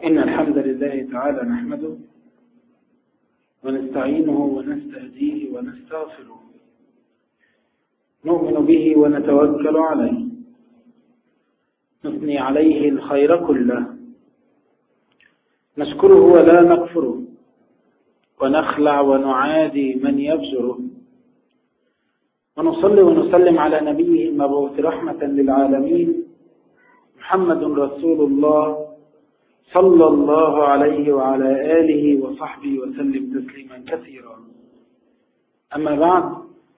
إن الحمد لله تعالى نحمده ونستعينه ونستهديه ونستغفره نؤمن به ونتوكل عليه نثني عليه الخير كله نشكره ولا نكفره ونخلع ونعادي من يفجره ونصلي ونسلم على نبيه المبعوث رحمة للعالمين محمد رسول الله صلى الله عليه وعلى آله وصحبه وسلم تسليما كثيرا أما بعد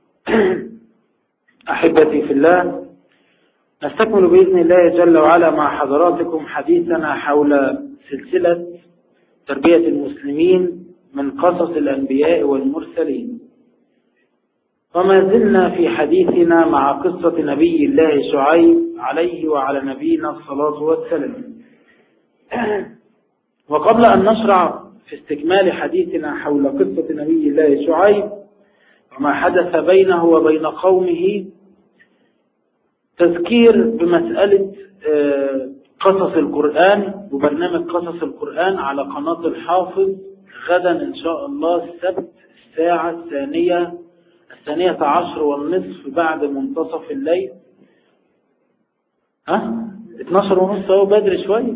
أحبتي في الله نستكمل بإذن الله جل وعلا مع حضراتكم حديثنا حول سلسلة تربية المسلمين من قصص الأنبياء والمرسلين وما زلنا في حديثنا مع قصة نبي الله شعيب عليه وعلى نبينا الصلاة والسلام وقبل أن نشرع في استكمال حديثنا حول قصة نبي الله شعيب وما حدث بينه وبين قومه تذكير بمسألة قصص القرآن وبرنامج قصص القرآن على قناة الحافظ غدا إن شاء الله السبت الساعة الثانية الثانية عشر والنصف بعد منتصف الليل ها 12 ونصف هو بدري شوية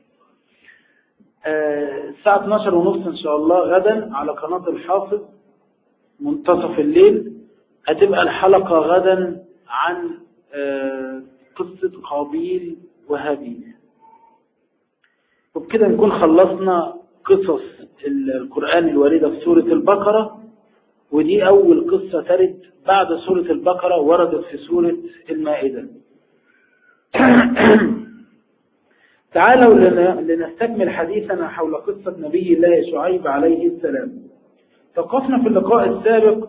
الساعة 12 ونصف إن شاء الله غدا على قناة الحافظ منتصف الليل هتبقى الحلقة غدا عن قصة قابيل وهابيل وبكده نكون خلصنا قصص القرآن الواردة في سورة البقرة ودي أول قصة ترد بعد سورة البقرة وردت في سورة المائدة تعالوا لنستكمل حديثنا حول قصة نبي الله شعيب عليه السلام توقفنا في اللقاء السابق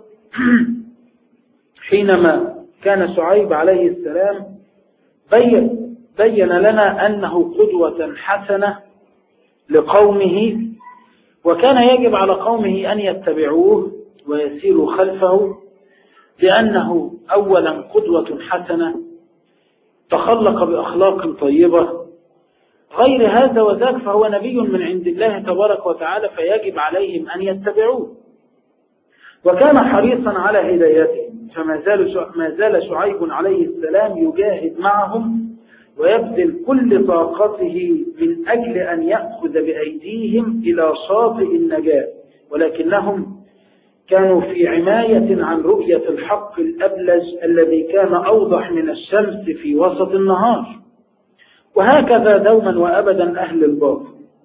حينما كان شعيب عليه السلام بين, بين لنا أنه قدوة حسنة لقومه وكان يجب على قومه أن يتبعوه ويسيروا خلفه لأنه أولا قدوة حسنة تخلق بأخلاق طيبة غير هذا وذاك فهو نبي من عند الله تبارك وتعالى فيجب عليهم أن يتبعوه وكان حريصا على هدايته فما زال ما زال شعيب عليه السلام يجاهد معهم ويبذل كل طاقته من أجل أن يأخذ بأيديهم إلى شاطئ النجاة ولكنهم كانوا في عناية عن رؤية الحق الأبلج الذي كان أوضح من الشمس في وسط النهار وهكذا دوما وأبدا أهل الباطل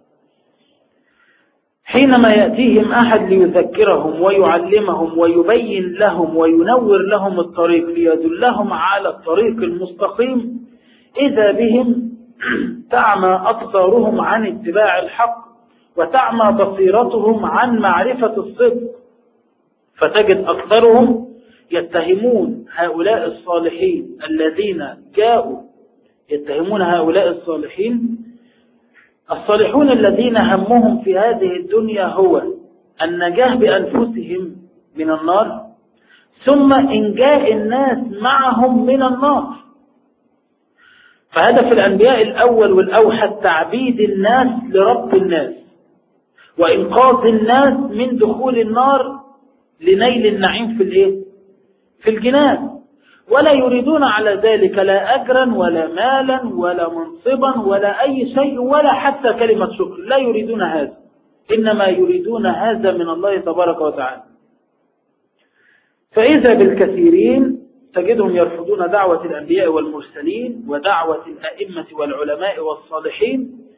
حينما يأتيهم أحد ليذكرهم ويعلمهم ويبين لهم وينور لهم الطريق ليدلهم على الطريق المستقيم إذا بهم تعمى أبصارهم عن اتباع الحق وتعمى بصيرتهم عن معرفة الصدق فتجد أكثرهم يتهمون هؤلاء الصالحين الذين جاءوا يتهمون هؤلاء الصالحين الصالحون الذين همهم في هذه الدنيا هو النجاة بأنفسهم من النار ثم إنجاء الناس معهم من النار فهدف الأنبياء الأول والأوحد تعبيد الناس لرب الناس وإنقاذ الناس من دخول النار لنيل النعيم في الايه في الجنان ولا يريدون على ذلك لا أجرا ولا مالا ولا منصبا ولا أي شيء ولا حتى كلمة شكر لا يريدون هذا إنما يريدون هذا من الله تبارك وتعالى فإذا بالكثيرين تجدهم يرفضون دعوة الأنبياء والمرسلين ودعوة الأئمة والعلماء والصالحين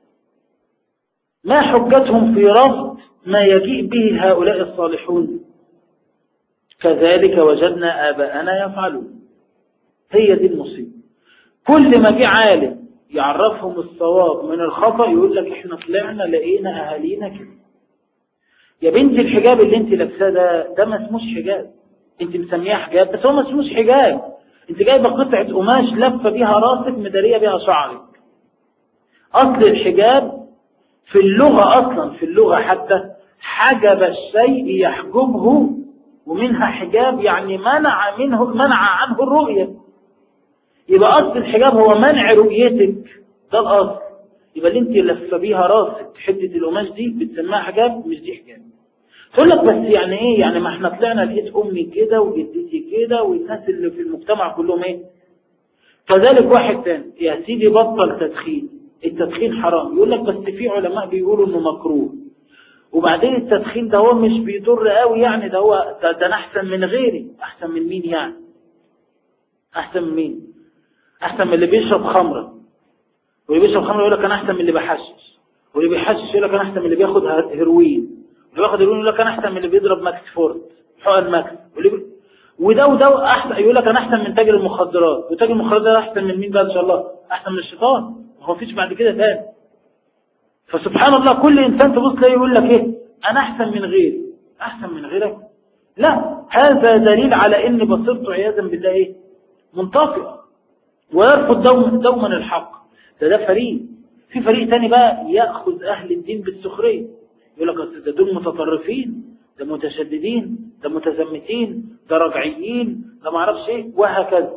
ما حجتهم في رفض ما يجيء به هؤلاء الصالحون كذلك وجدنا آباءنا يفعلون هي دي المصيبة كل ما جه عالم يعرفهم الصواب من الخطأ يقول لك احنا طلعنا لقينا أهالينا كده يا بنتي الحجاب اللي انت لابساه ده ده ما اسموش حجاب انت مسمياه حجاب بس هو ما اسموش حجاب انت جايبه قطعه قماش لفه بيها راسك مداريه بيها شعرك اصل الحجاب في اللغه اصلا في اللغه حتى حجب الشيء يحجبه ومنها حجاب يعني منع منه منع عنه الرؤيه يبقى اصل الحجاب هو منع رؤيتك ده الاصل يبقى اللي انت لفه بيها راسك حته القماش دي بتسميها حجاب مش دي حجاب تقول لك بس يعني ايه يعني ما احنا طلعنا لقيت امي كده وجدتي كده والناس اللي في المجتمع كلهم ايه كذلك واحد تاني يا سيدي بطل تدخين التدخين حرام يقول لك بس في علماء بيقولوا انه مكروه وبعدين التدخين ده هو مش بيضر قوي يعني ده هو ده, ده انا احسن من غيري احسن من مين يعني احسن من مين احسن من اللي بيشرب خمره واللي بيشرب خمره يقول لك انا احسن من اللي بيحشش واللي بيحشش يقول لك انا احسن من اللي بياخد هيروين واللي بياخد هيروين يقول لك انا احسن من اللي بيضرب ماكس فورد حقن ماكس واللي بي... وده وده احسن يقول لك انا احسن من تاجر المخدرات وتاجر المخدرات ده احسن من مين بقى ان شاء الله احسن من الشيطان ما هو فيش بعد كده تاني فسبحان الله كل انسان تبص تلاقيه يقول لك ايه انا احسن من غيري احسن من غيرك لا هذا دليل على ان بصيرته عياذا بالله ايه منطفئه ويرفض دوما دوما الحق ده ده فريق في فريق تاني بقى ياخذ اهل الدين بالسخريه يقول لك أصل ده دول متطرفين ده متشددين ده متزمتين ده رجعيين ده ما اعرفش ايه وهكذا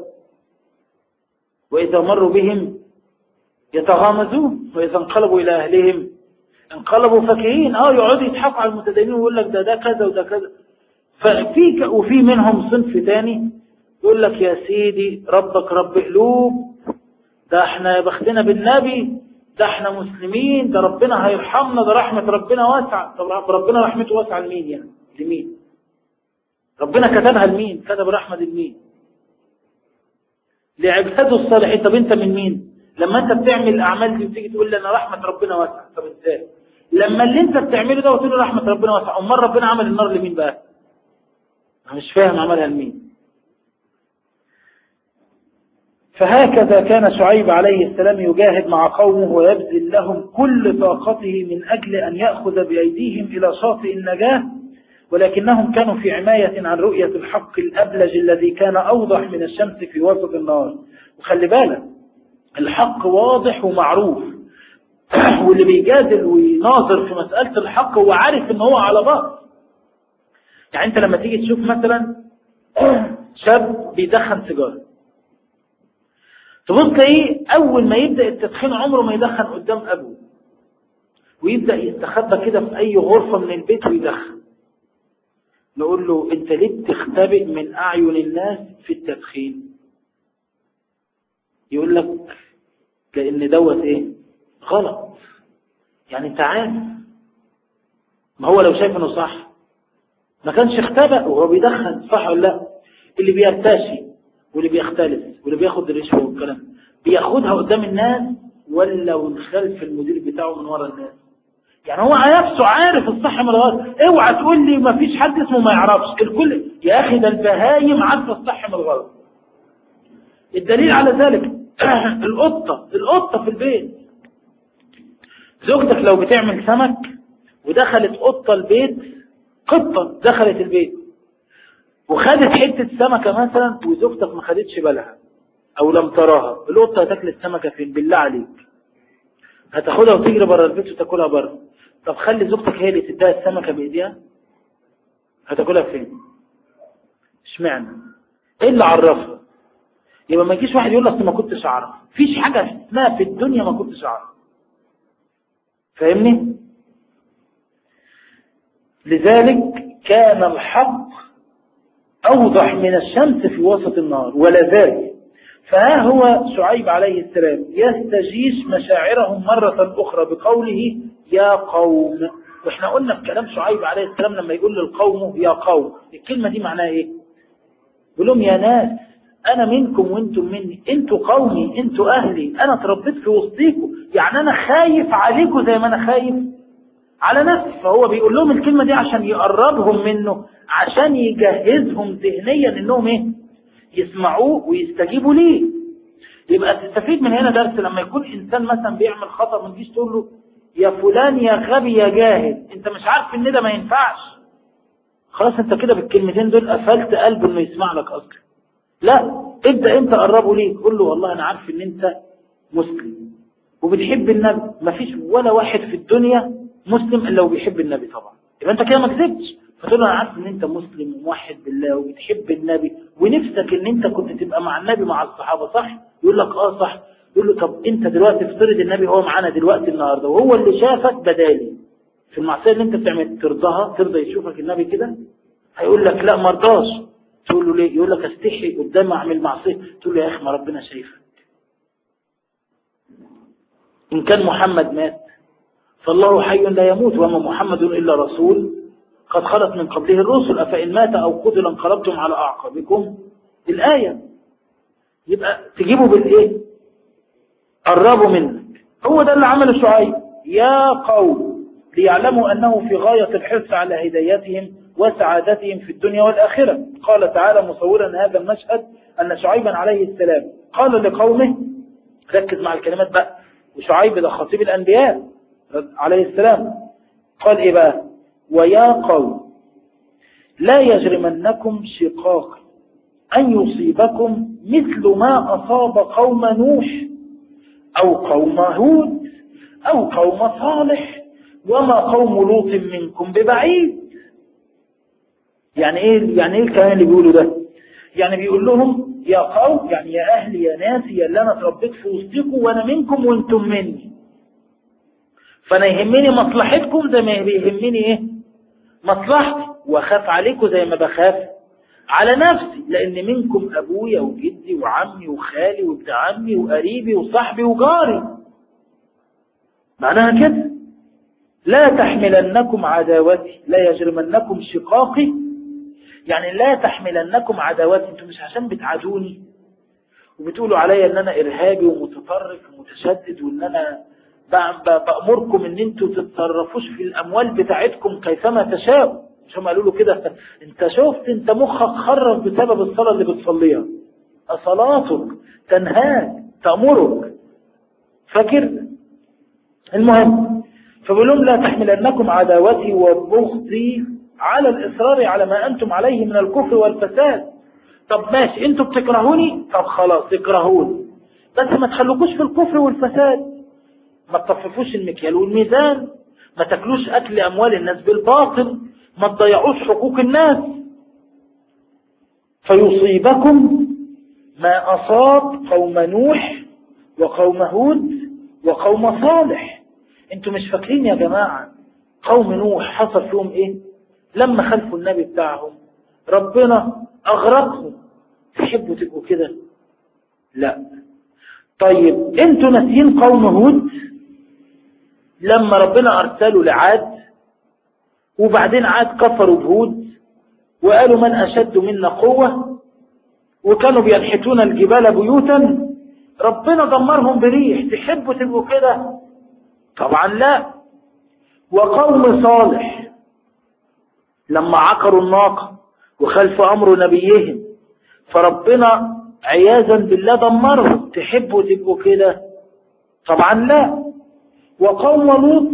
واذا مروا بهم يتغامزون واذا انقلبوا الى اهلهم انقلبوا فكهين اه يقعدوا يضحكوا على المتدينين ويقول لك ده ده كذا وده كذا ففي وفي منهم صنف تاني يقول لك يا سيدي ربك رب قلوب ده احنا يا بختنا بالنبي ده احنا مسلمين ده ربنا هيرحمنا ده رحمة ربنا واسعة طب ربنا رحمته واسعة لمين يعني لمين ربنا كتبها لمين كتب رحمة لمين لعباده الصالحين طب انت من مين لما انت بتعمل الاعمال دي وتيجي تقول لي انا رحمة ربنا واسعة طب ازاي لما اللي انت بتعمله ده وتقول له رحمة ربنا واسعة امال ربنا عمل النار لمين بقى انا مش فاهم عملها لمين فهكذا كان شعيب عليه السلام يجاهد مع قومه ويبذل لهم كل طاقته من أجل أن يأخذ بأيديهم إلى شاطئ النجاة ولكنهم كانوا في عماية عن رؤية الحق الأبلج الذي كان أوضح من الشمس في وسط النار وخلي بالك الحق واضح ومعروف واللي بيجادل ويناظر في مسألة الحق هو عارف ان هو على باطل يعني انت لما تيجي تشوف مثلا شاب بيدخن سيجاره تبص تلاقيه اول ما يبدا التدخين عمره ما يدخن قدام ابوه ويبدا يستخبى كده في اي غرفه من البيت ويدخن نقول له انت ليه بتختبئ من اعين الناس في التدخين يقول لك لان دوت ايه غلط يعني انت عارف ما هو لو شايف انه صح ما كانش اختبأ وهو بيدخن صح ولا لا اللي بيرتشي واللي بيختلف واللي بياخد الرشوه والكلام بياخدها قدام الناس ولا من خلف المدير بتاعه من ورا الناس يعني هو نفسه عارف الصح من الغلط اوعى تقول لي ما فيش حد اسمه ما يعرفش الكل يا اخي ده البهايم عارفه الصح من الغلط الدليل على ذلك القطه القطه في البيت زوجتك لو بتعمل سمك ودخلت قطه البيت قطه دخلت البيت وخدت حتة سمكة مثلا وزوجتك ما خدتش بالها او لم تراها القطة هتاكل السمكة فين بالله عليك هتاخدها وتجري بره البيت وتاكلها بره طب خلي زوجتك هي اللي تديها السمكة بايديها هتاكلها فين اشمعنى ايه اللي عرفها يبقى ما يجيش واحد يقول لك ما كنتش اعرف فيش حاجة اسمها في الدنيا ما كنتش اعرف فاهمني لذلك كان الحق أوضح من الشمس في وسط النار ولا ذلك فها هو شعيب عليه السلام يستجيش مشاعرهم مرة أخرى بقوله يا قوم واحنا قلنا في كلام شعيب عليه السلام لما يقول للقوم يا قوم الكلمة دي معناها ايه يقول لهم يا ناس انا منكم وانتم مني انتوا قومي انتوا اهلي انا اتربيت في وسطيكم يعني انا خايف عليكم زي ما انا خايف على نفسي فهو بيقول لهم الكلمة دي عشان يقربهم منه عشان يجهزهم ذهنيا انهم ايه يسمعوه ويستجيبوا ليه يبقى تستفيد من هنا درس لما يكون انسان مثلا بيعمل خطأ ما تجيش تقول له يا فلان يا غبي يا جاهل انت مش عارف ان ده ما ينفعش خلاص انت كده بالكلمتين دول قفلت قلبه انه يسمع لك اصلا لا ابدا انت قربه ليه قول له والله انا عارف ان انت مسلم وبتحب النبي مفيش ولا واحد في الدنيا مسلم الا وبيحب النبي طبعا يبقى انت كده ما كذبتش فتقول له انا عارف ان انت مسلم وموحد بالله وبتحب النبي ونفسك ان انت كنت تبقى مع النبي مع الصحابه صح يقول لك اه صح يقول له طب انت دلوقتي افترض النبي هو معانا دلوقتي النهارده وهو اللي شافك بدالي في المعصيه اللي انت بتعمل ترضاها ترضى يشوفك النبي كده هيقول لك لا ما رضاش تقول له ليه يقول لك استحي قدام اعمل معصيه تقول له يا اخي ما ربنا شايفك ان كان محمد مات فالله حي لا يموت وما محمد الا رسول قد خلت من قبله الرسل افان مات او قتل انقلبتم على اعقابكم الايه يبقى تجيبه بالايه قربوا منك هو ده اللي عمله شعيب يا قوم ليعلموا أنه في غاية الحرص على هدايتهم وسعادتهم في الدنيا والآخرة قال تعالى مصورا هذا المشهد أن شعيبا عليه السلام قال لقومه ركز مع الكلمات بقى وشعيب ده خطيب الأنبياء عليه السلام قال إيه بقى ويا قوم لا يجرمنكم شقاق أن يصيبكم مثل ما أصاب قوم نوح أو قوم هود أو قوم صالح وما قوم لوط منكم ببعيد يعني ايه يعني ايه الكلام اللي بيقوله ده يعني بيقول لهم يا قوم يعني يا اهلي يا ناسي يا اللي انا اتربيت في وسطكم وانا منكم وانتم مني فانا يهمني مصلحتكم زي ما بيهمني ايه مصلحتي واخاف عليكم زي ما بخاف على نفسي لان منكم ابويا وجدي وعمي وخالي وابن عمي وقريبي وصاحبي وجاري معناها كده لا تحملنكم عداوتي لا يجرمنكم شقاقي يعني لا تحملنكم عداوتي انتوا مش عشان بتعادوني وبتقولوا عليا ان انا ارهابي ومتطرف ومتشدد وان انا بأمركم ان انتوا تتصرفوش في الاموال بتاعتكم كيفما تشاءوا مش هم قالوا له كده انت شفت انت مخك خرب بسبب الصلاة اللي بتصليها صلاتك تنهاك تأمرك فاكر المهم فبقول لهم لا تحملنكم عداوتي وبغضي على الإصرار على ما أنتم عليه من الكفر والفساد طب ماشي انتوا بتكرهوني طب خلاص اكرهوني بس ما تخلوكوش في الكفر والفساد ما تطففوش المكيال والميزان ما تاكلوش أكل أموال الناس بالباطل ما تضيعوش حقوق الناس فيصيبكم ما أصاب قوم نوح وقوم هود وقوم صالح انتوا مش فاكرين يا جماعة قوم نوح حصل فيهم ايه لما خلفوا النبي بتاعهم ربنا اغرقهم تحبوا تبقوا كده لا طيب انتوا ناسيين قوم هود لما ربنا ارسلوا لعاد وبعدين عاد كفروا بهود وقالوا من اشد منا قوة وكانوا بينحتون الجبال بيوتا ربنا دمرهم بريح تحبوا تبقوا كده طبعا لا وقوم صالح لما عقروا الناقة وخلف أمر نبيهم فربنا عياذا بالله دمرهم تحبوا تبقوا كده طبعا لا وقوم لوط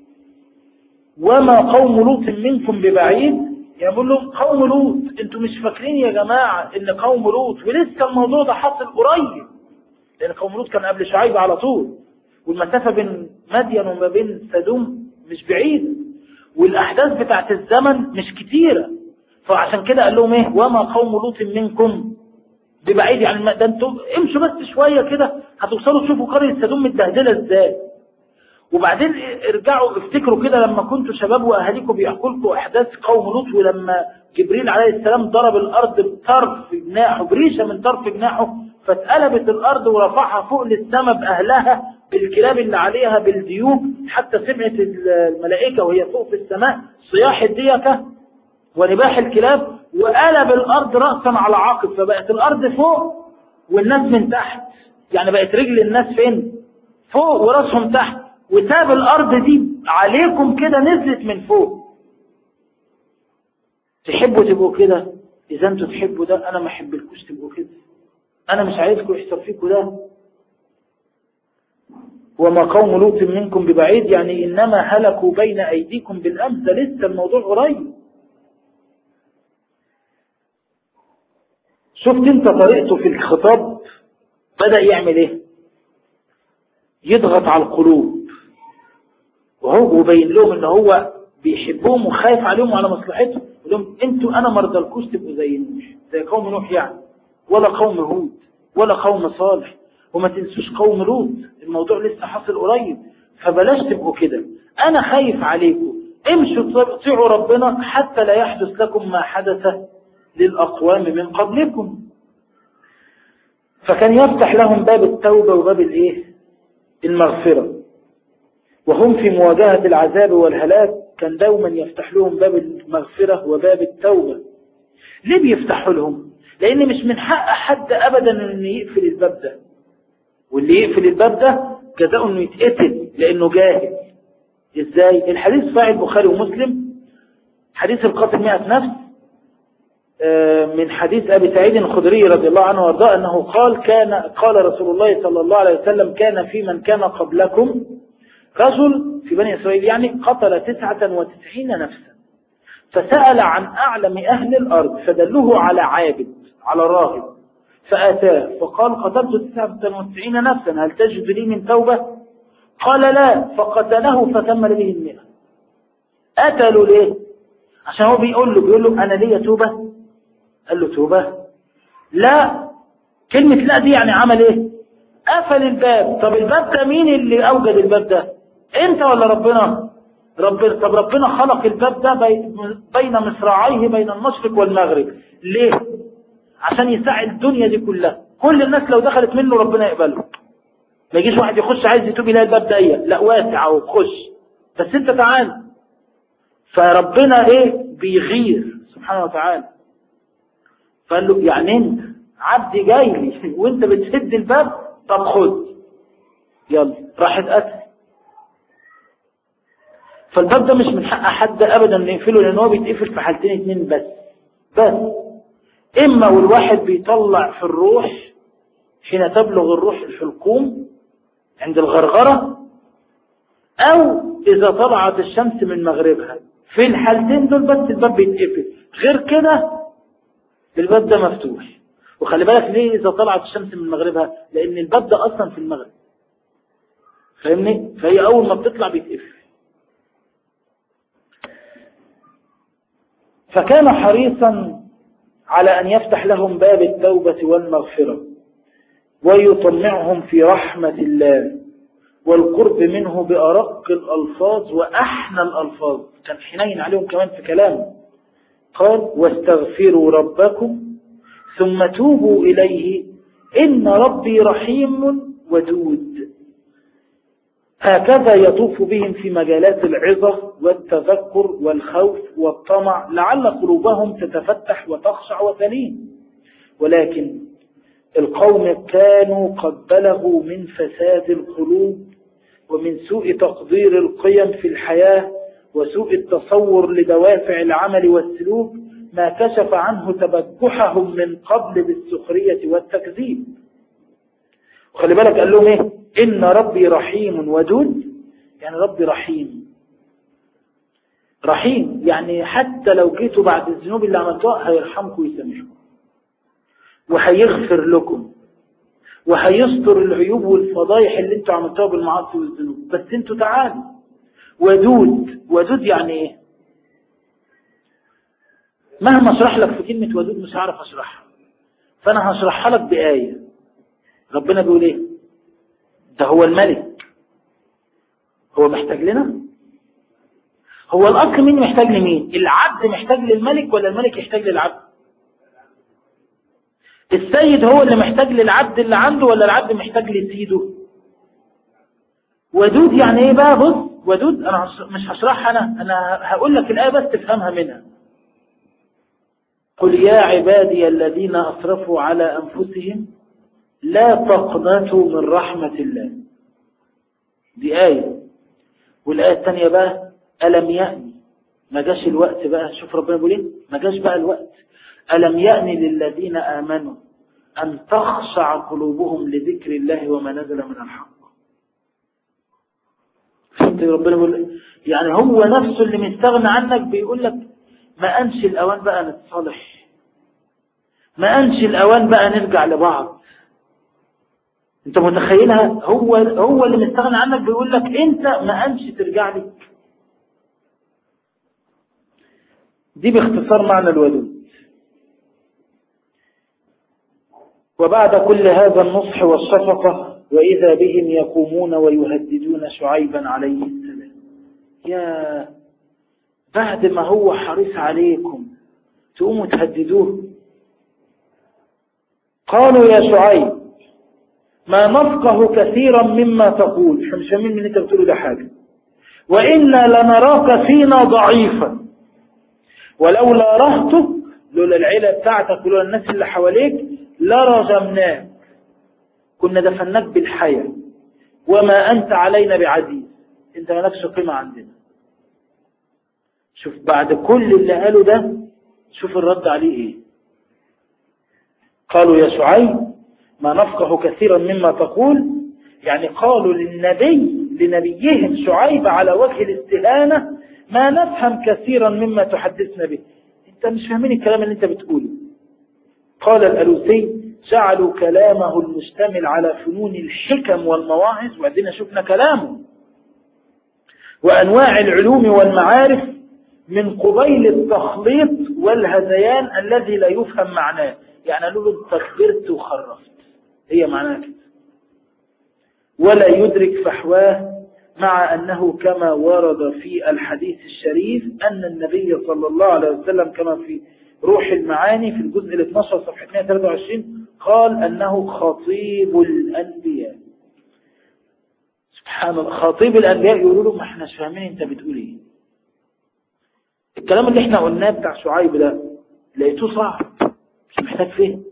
وما قوم لوط منكم ببعيد يقول لهم قوم لوط انتوا مش فاكرين يا جماعة ان قوم لوط ولسه الموضوع ده حصل قريب لان قوم لوط كان قبل شعيب على طول والمسافة بين مدين وما بين سدوم مش بعيد والأحداث بتاعت الزمن مش كتيرة فعشان كده قال لهم ايه وما قوم لوط منكم ببعيد يعني ده انتوا امشوا بس شوية كده هتوصلوا تشوفوا قرية سدوم متبهدلة ازاي وبعدين ارجعوا افتكروا كده لما كنتوا شباب واهاليكم بيحكوا لكم احداث قوم لوط ولما جبريل عليه السلام ضرب الارض بطرف جناحه بريشه من طرف جناحه فاتقلبت الارض ورفعها فوق للسماء باهلها بالكلاب اللي عليها بالديوب حتى سمعت الملائكه وهي فوق في السماء صياح الديكه ونباح الكلاب وقلب الارض راسا على عقب فبقت الارض فوق والناس من تحت يعني بقت رجل الناس فين فوق وراسهم تحت وساب الارض دي عليكم كده نزلت من فوق تحبوا تبقوا كده اذا انتوا تحبوا ده انا ما احبلكوش تبقوا كده انا مش عايزكم يحصل فيكم ده وما قوم لوط منكم ببعيد يعني انما هلكوا بين ايديكم بالامس ده لسه الموضوع قريب شفت انت طريقته في الخطاب بدأ يعمل ايه يضغط على القلوب وهو وبين لهم ان هو بيحبهم وخايف عليهم وعلى مصلحتهم يقول لهم انتوا انا ما ارضلكوش تبقوا زي نوح زي قوم نوح يعني ولا قوم هود ولا قوم صالح وما تنسوش قوم لوط الموضوع لسه حاصل قريب فبلاش تبقوا كده انا خايف عليكم امشوا تطيعوا ربنا حتى لا يحدث لكم ما حدث للأقوام من قبلكم فكان يفتح لهم باب التوبة وباب الايه المغفرة وهم في مواجهة العذاب والهلاك كان دوما يفتح لهم باب المغفرة وباب التوبة ليه بيفتحوا لهم لان مش من حق حد ابدا انه يقفل الباب ده واللي يقفل الباب ده جزاؤه انه يتقتل لانه جاهل ازاي الحديث صحيح البخاري ومسلم حديث القاتل مئة نفس من حديث أبي سعيد الخدري رضي الله عنه وارضاه أنه قال كان قال رسول الله صلى الله عليه وسلم كان في من كان قبلكم رجل في بني إسرائيل يعني قتل تسعة وتسعين نفسا فسأل عن أعلم أهل الأرض فدلوه على عابد على راهب فأتاه فقال قتلت تسعة وتسعين نفسا هل تجد لي من توبة قال لا فقتله فكمل به المئة قتلوا ليه عشان هو بيقول له بيقول له أنا ليا توبة قال له توبة لا كلمة لا دي يعني عمل ايه قفل الباب طب الباب ده مين اللي اوجد الباب ده انت ولا ربنا ربنا طب ربنا خلق الباب ده بين مصراعيه بين المشرق والمغرب ليه عشان يساعد الدنيا دي كلها كل الناس لو دخلت منه ربنا يقبله ما يجيش واحد يخش عايز يتوب يلاقي الباب ضيق لا واسع وخش بس انت تعال فربنا ايه بيغير سبحانه وتعالى فقال له يعني انت عبد جاي لي وانت بتسد الباب طب خد يلا راح اتقتل فالباب ده مش من حق حد ابدا نقفله لان هو بيتقفل في حالتين اتنين بس بس اما والواحد بيطلع في الروح حين تبلغ الروح الحلقوم عند الغرغرة او اذا طلعت الشمس من مغربها في الحالتين دول بس الباب بيتقفل غير كده الباب ده مفتوح وخلي بالك ليه إذا طلعت الشمس من مغربها لأن الباب ده أصلا في المغرب فاهمني فهي أول ما بتطلع بيتقفل فكان حريصا على أن يفتح لهم باب التوبة والمغفرة ويطمعهم في رحمة الله والقرب منه بأرق الألفاظ وأحنى الألفاظ كان حنين عليهم كمان في كلامه قال واستغفروا ربكم ثم توبوا إليه إن ربي رحيم ودود هكذا يطوف بهم في مجالات العظة والتذكر والخوف والطمع لعل قلوبهم تتفتح وتخشع وتلين ولكن القوم كانوا قد بلغوا من فساد القلوب ومن سوء تقدير القيم في الحياة وسوء التصور لدوافع العمل والسلوك ما كشف عنه تبجحهم من قبل بالسخرية والتكذيب وخلي بالك قال لهم ايه إن ربي رحيم ودود يعني ربي رحيم رحيم يعني حتى لو جيتوا بعد الذنوب اللي عملتوها هيرحمكم ويسامحكم وهيغفر لكم وهيستر العيوب والفضايح اللي انتوا عملتوها بالمعاصي والذنوب بس انتوا تعالوا ودود ودود يعني ايه مهما اشرح لك في كلمة ودود مش هعرف اشرحها فانا هشرحها لك بآية ربنا بيقول ايه ده هو الملك هو محتاج لنا هو الاصل مين محتاج لمين العبد محتاج للملك ولا الملك يحتاج للعبد السيد هو اللي محتاج للعبد اللي عنده ولا العبد محتاج لسيده ودود يعني ايه بقى بص ودود انا مش هشرحها انا انا هقول لك الايه بس تفهمها منها قل يا عبادي الذين اسرفوا على انفسهم لا تقنطوا من رحمه الله دي ايه والايه الثانيه بقى الم يأني ما جاش الوقت بقى شوف ربنا بيقول ايه ما جاش بقى الوقت ألم يأن للذين آمنوا أن تخشع قلوبهم لذكر الله وما نزل من الحق ربنا بيقول يعني هو نفسه اللي مستغنى عنك بيقول لك ما أنش الأوان بقى نتصالح ما أنش الأوان بقى نرجع لبعض انت متخيلها هو هو اللي مستغنى عنك بيقول لك انت ما أنش ترجع لي دي باختصار معنى الودود وبعد كل هذا النصح والشفقة وإذا بهم يقومون ويهددون شعيبا عليه السلام يا بعد ما هو حريص عليكم تقوموا تهددوه قالوا يا شعيب ما نفقه كثيرا مما تقول احنا مش فاهمين من انت بتقوله ده حاجه وإنا لنراك فينا ضعيفا ولولا رهتك لولا العيلة بتاعتك ولولا الناس اللي حواليك لرجمناك كنا دفناك بالحياة وما أنت علينا بعزيز أنت مالكش قيمة عندنا شوف بعد كل اللي قاله ده شوف الرد عليه إيه قالوا يا شعيب ما نفقه كثيرا مما تقول يعني قالوا للنبي لنبيهم شعيب على وجه الاستهانة ما نفهم كثيرا مما تحدثنا به انت مش فاهمين الكلام اللي انت بتقوله قال الألوسي جعلوا كلامه المشتمل على فنون الحكم والمواعظ وبعدين شفنا كلامه وأنواع العلوم والمعارف من قبيل التخليط والهذيان الذي لا يفهم معناه يعني قالوا له انت كبرت وخرفت هي معناها كده ولا يدرك فحواه مع أنه كما ورد في الحديث الشريف أن النبي صلى الله عليه وسلم كما في روح المعاني في الجزء ال 12 صفحة 123 قال أنه خطيب الأنبياء سبحان الله خطيب الأنبياء يقولوا له ما احنا مش فاهمين انت بتقول ايه الكلام اللي احنا قلناه بتاع شعيب ده لقيتوه صعب مش محتاج فهم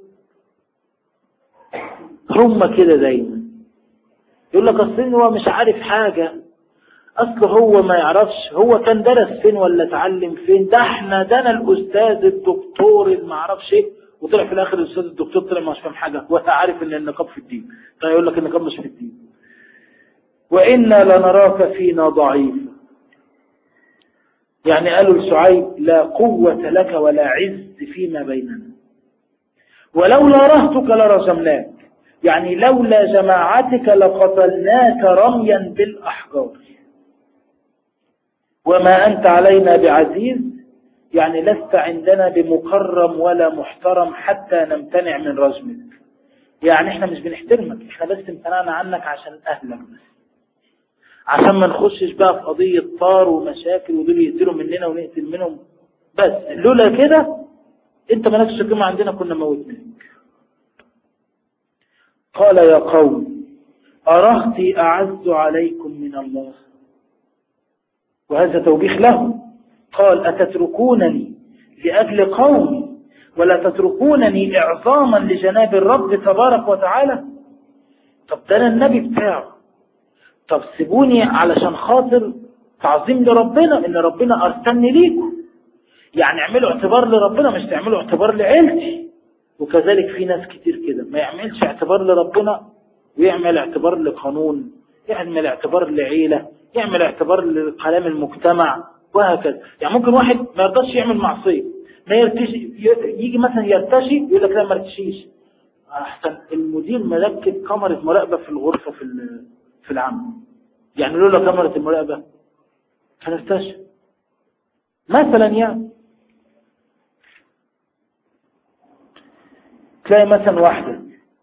هم كده دايما يقول لك اصل هو مش عارف حاجة اصل هو ما يعرفش هو كان درس فين ولا اتعلم فين ده احنا ده انا الاستاذ الدكتور اللي ما اعرفش ايه وطلع في الاخر الاستاذ الدكتور طلع مش فاهم حاجة وانت عارف ان النقاب في الدين فيقول لك النقاب مش في الدين وإنا لنراك فينا ضعيفا يعني قالوا لشعيب لا قوة لك ولا عز فيما بيننا ولولا رهتك لرجمناك يعني لولا جماعتك لقتلناك رميا بالأحجار وما أنت علينا بعزيز يعني لست عندنا بمكرم ولا محترم حتى نمتنع من رجمك يعني احنا مش بنحترمك احنا بس امتنعنا عنك عشان أهلك بس عشان ما نخشش بقى في قضية طار ومشاكل ودول يقتلوا مننا ونقتل منهم بس لولا كده انت مالكش قيمة عندنا كنا موتناك قال يا قوم أرهتي أعز عليكم من الله وهذا توبيخ له قال أتتركونني لأجل قومي ولا تتركونني إعظاما لجناب الرب تبارك وتعالى طب ده أنا النبي بتاعه طب سيبوني علشان خاطر تعظيم لربنا ان ربنا ارسلني ليكم يعني اعملوا اعتبار لربنا مش تعملوا اعتبار لعيلتي وكذلك في ناس كتير كده ما يعملش اعتبار لربنا ويعمل اعتبار لقانون يعمل اعتبار لعيلة يعمل اعتبار لكلام المجتمع وهكذا يعني ممكن واحد ما يرضاش يعمل معصية ما يرتشي يجي مثلا يرتشي يقول لك لا ما ارتشيش احسن المدير مركب كاميرا مراقبة في الغرفة في في العمل يعني لولا كاميرا المراقبة كان ارتشى مثلا يعني تلاقي مثلا واحدة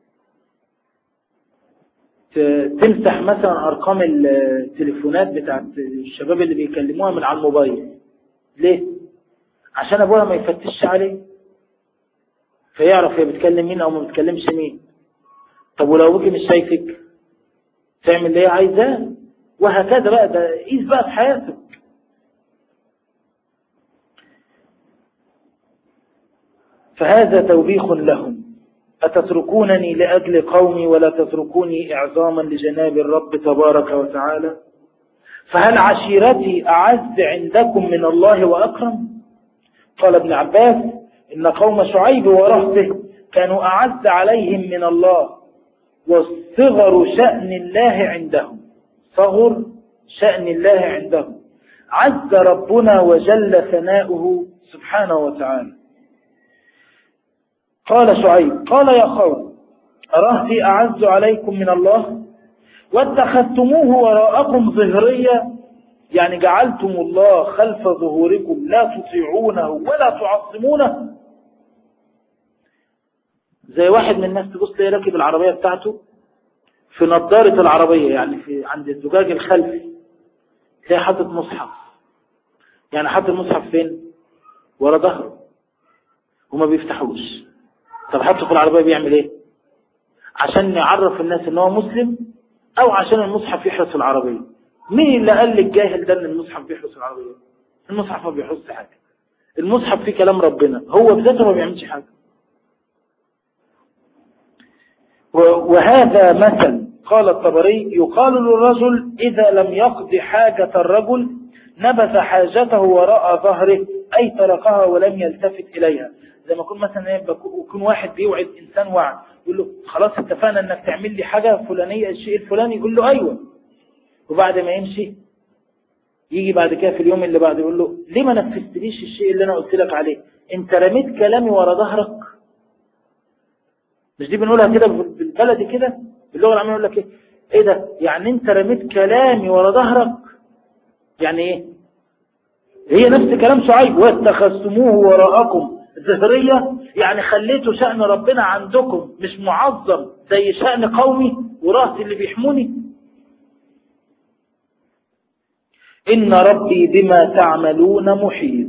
تمسح مثلا ارقام التليفونات بتاعت الشباب اللي بيكلموها من على الموبايل ليه عشان ابوها ما يفتشش عليه فيعرف هي بتكلم مين او ما بتكلمش مين طب ولو ابوكي مش شايفك تعمل اللي هي عايزاه وهكذا بقى ده قيس بقى في حياتك فهذا توبيخ لهم أتتركونني لأجل قومي ولا تتركوني إعظاما لجناب الرب تبارك وتعالى فهل عشيرتي أعز عندكم من الله وأكرم قال ابن عباس إن قوم شعيب ورهته كانوا أعز عليهم من الله والصغر شأن الله عندهم صغر شأن الله عندهم عز ربنا وجل ثناؤه سبحانه وتعالى قال شعيب قال يا قوم أرهتي أعز عليكم من الله واتخذتموه وراءكم ظهريا يعني جعلتم الله خلف ظهوركم لا تطيعونه ولا تعظمونه زي واحد من الناس تبص تلاقيه راكب العربية بتاعته في نظارة العربية يعني في عند الزجاج الخلفي تلاقيه حاطط مصحف يعني حاطط المصحف فين ورا ظهره وما بيفتحوش طب حطه في العربية بيعمل ايه عشان يعرف الناس ان هو مسلم او عشان المصحف يحرس العربية مين اللي قال للجاهل ده ان المصحف بيحرس العربية المصحف ما بيحرسش حاجة المصحف فيه كلام ربنا هو بذاته ما بيعملش حاجة وهذا مثل قال الطبري يقال للرجل إذا لم يقض حاجة الرجل نبذ حاجته وراء ظهره أي تركها ولم يلتفت إليها زي ما يكون مثلا يكون واحد بيوعد إنسان وعد يقول له خلاص اتفقنا انك تعمل لي حاجة فلانية الشيء الفلاني يقول له أيوة وبعد ما يمشي يجي بعد كده في اليوم اللي بعده يقول له ليه ما نفذتليش الشيء اللي أنا قلت لك عليه انت رميت كلامي ورا ظهرك مش دي بنقولها كده بالبلدي كده باللغة العامية يقول لك ايه ايه ده يعني انت رميت كلامي ورا ظهرك يعني ايه هي نفس كلام شعيب واتخذتموه وراءكم ظهرية يعني خليتوا شأن ربنا عندكم مش معظم زي شأن قومي ورهتي اللي بيحموني إن ربي بما تعملون محيط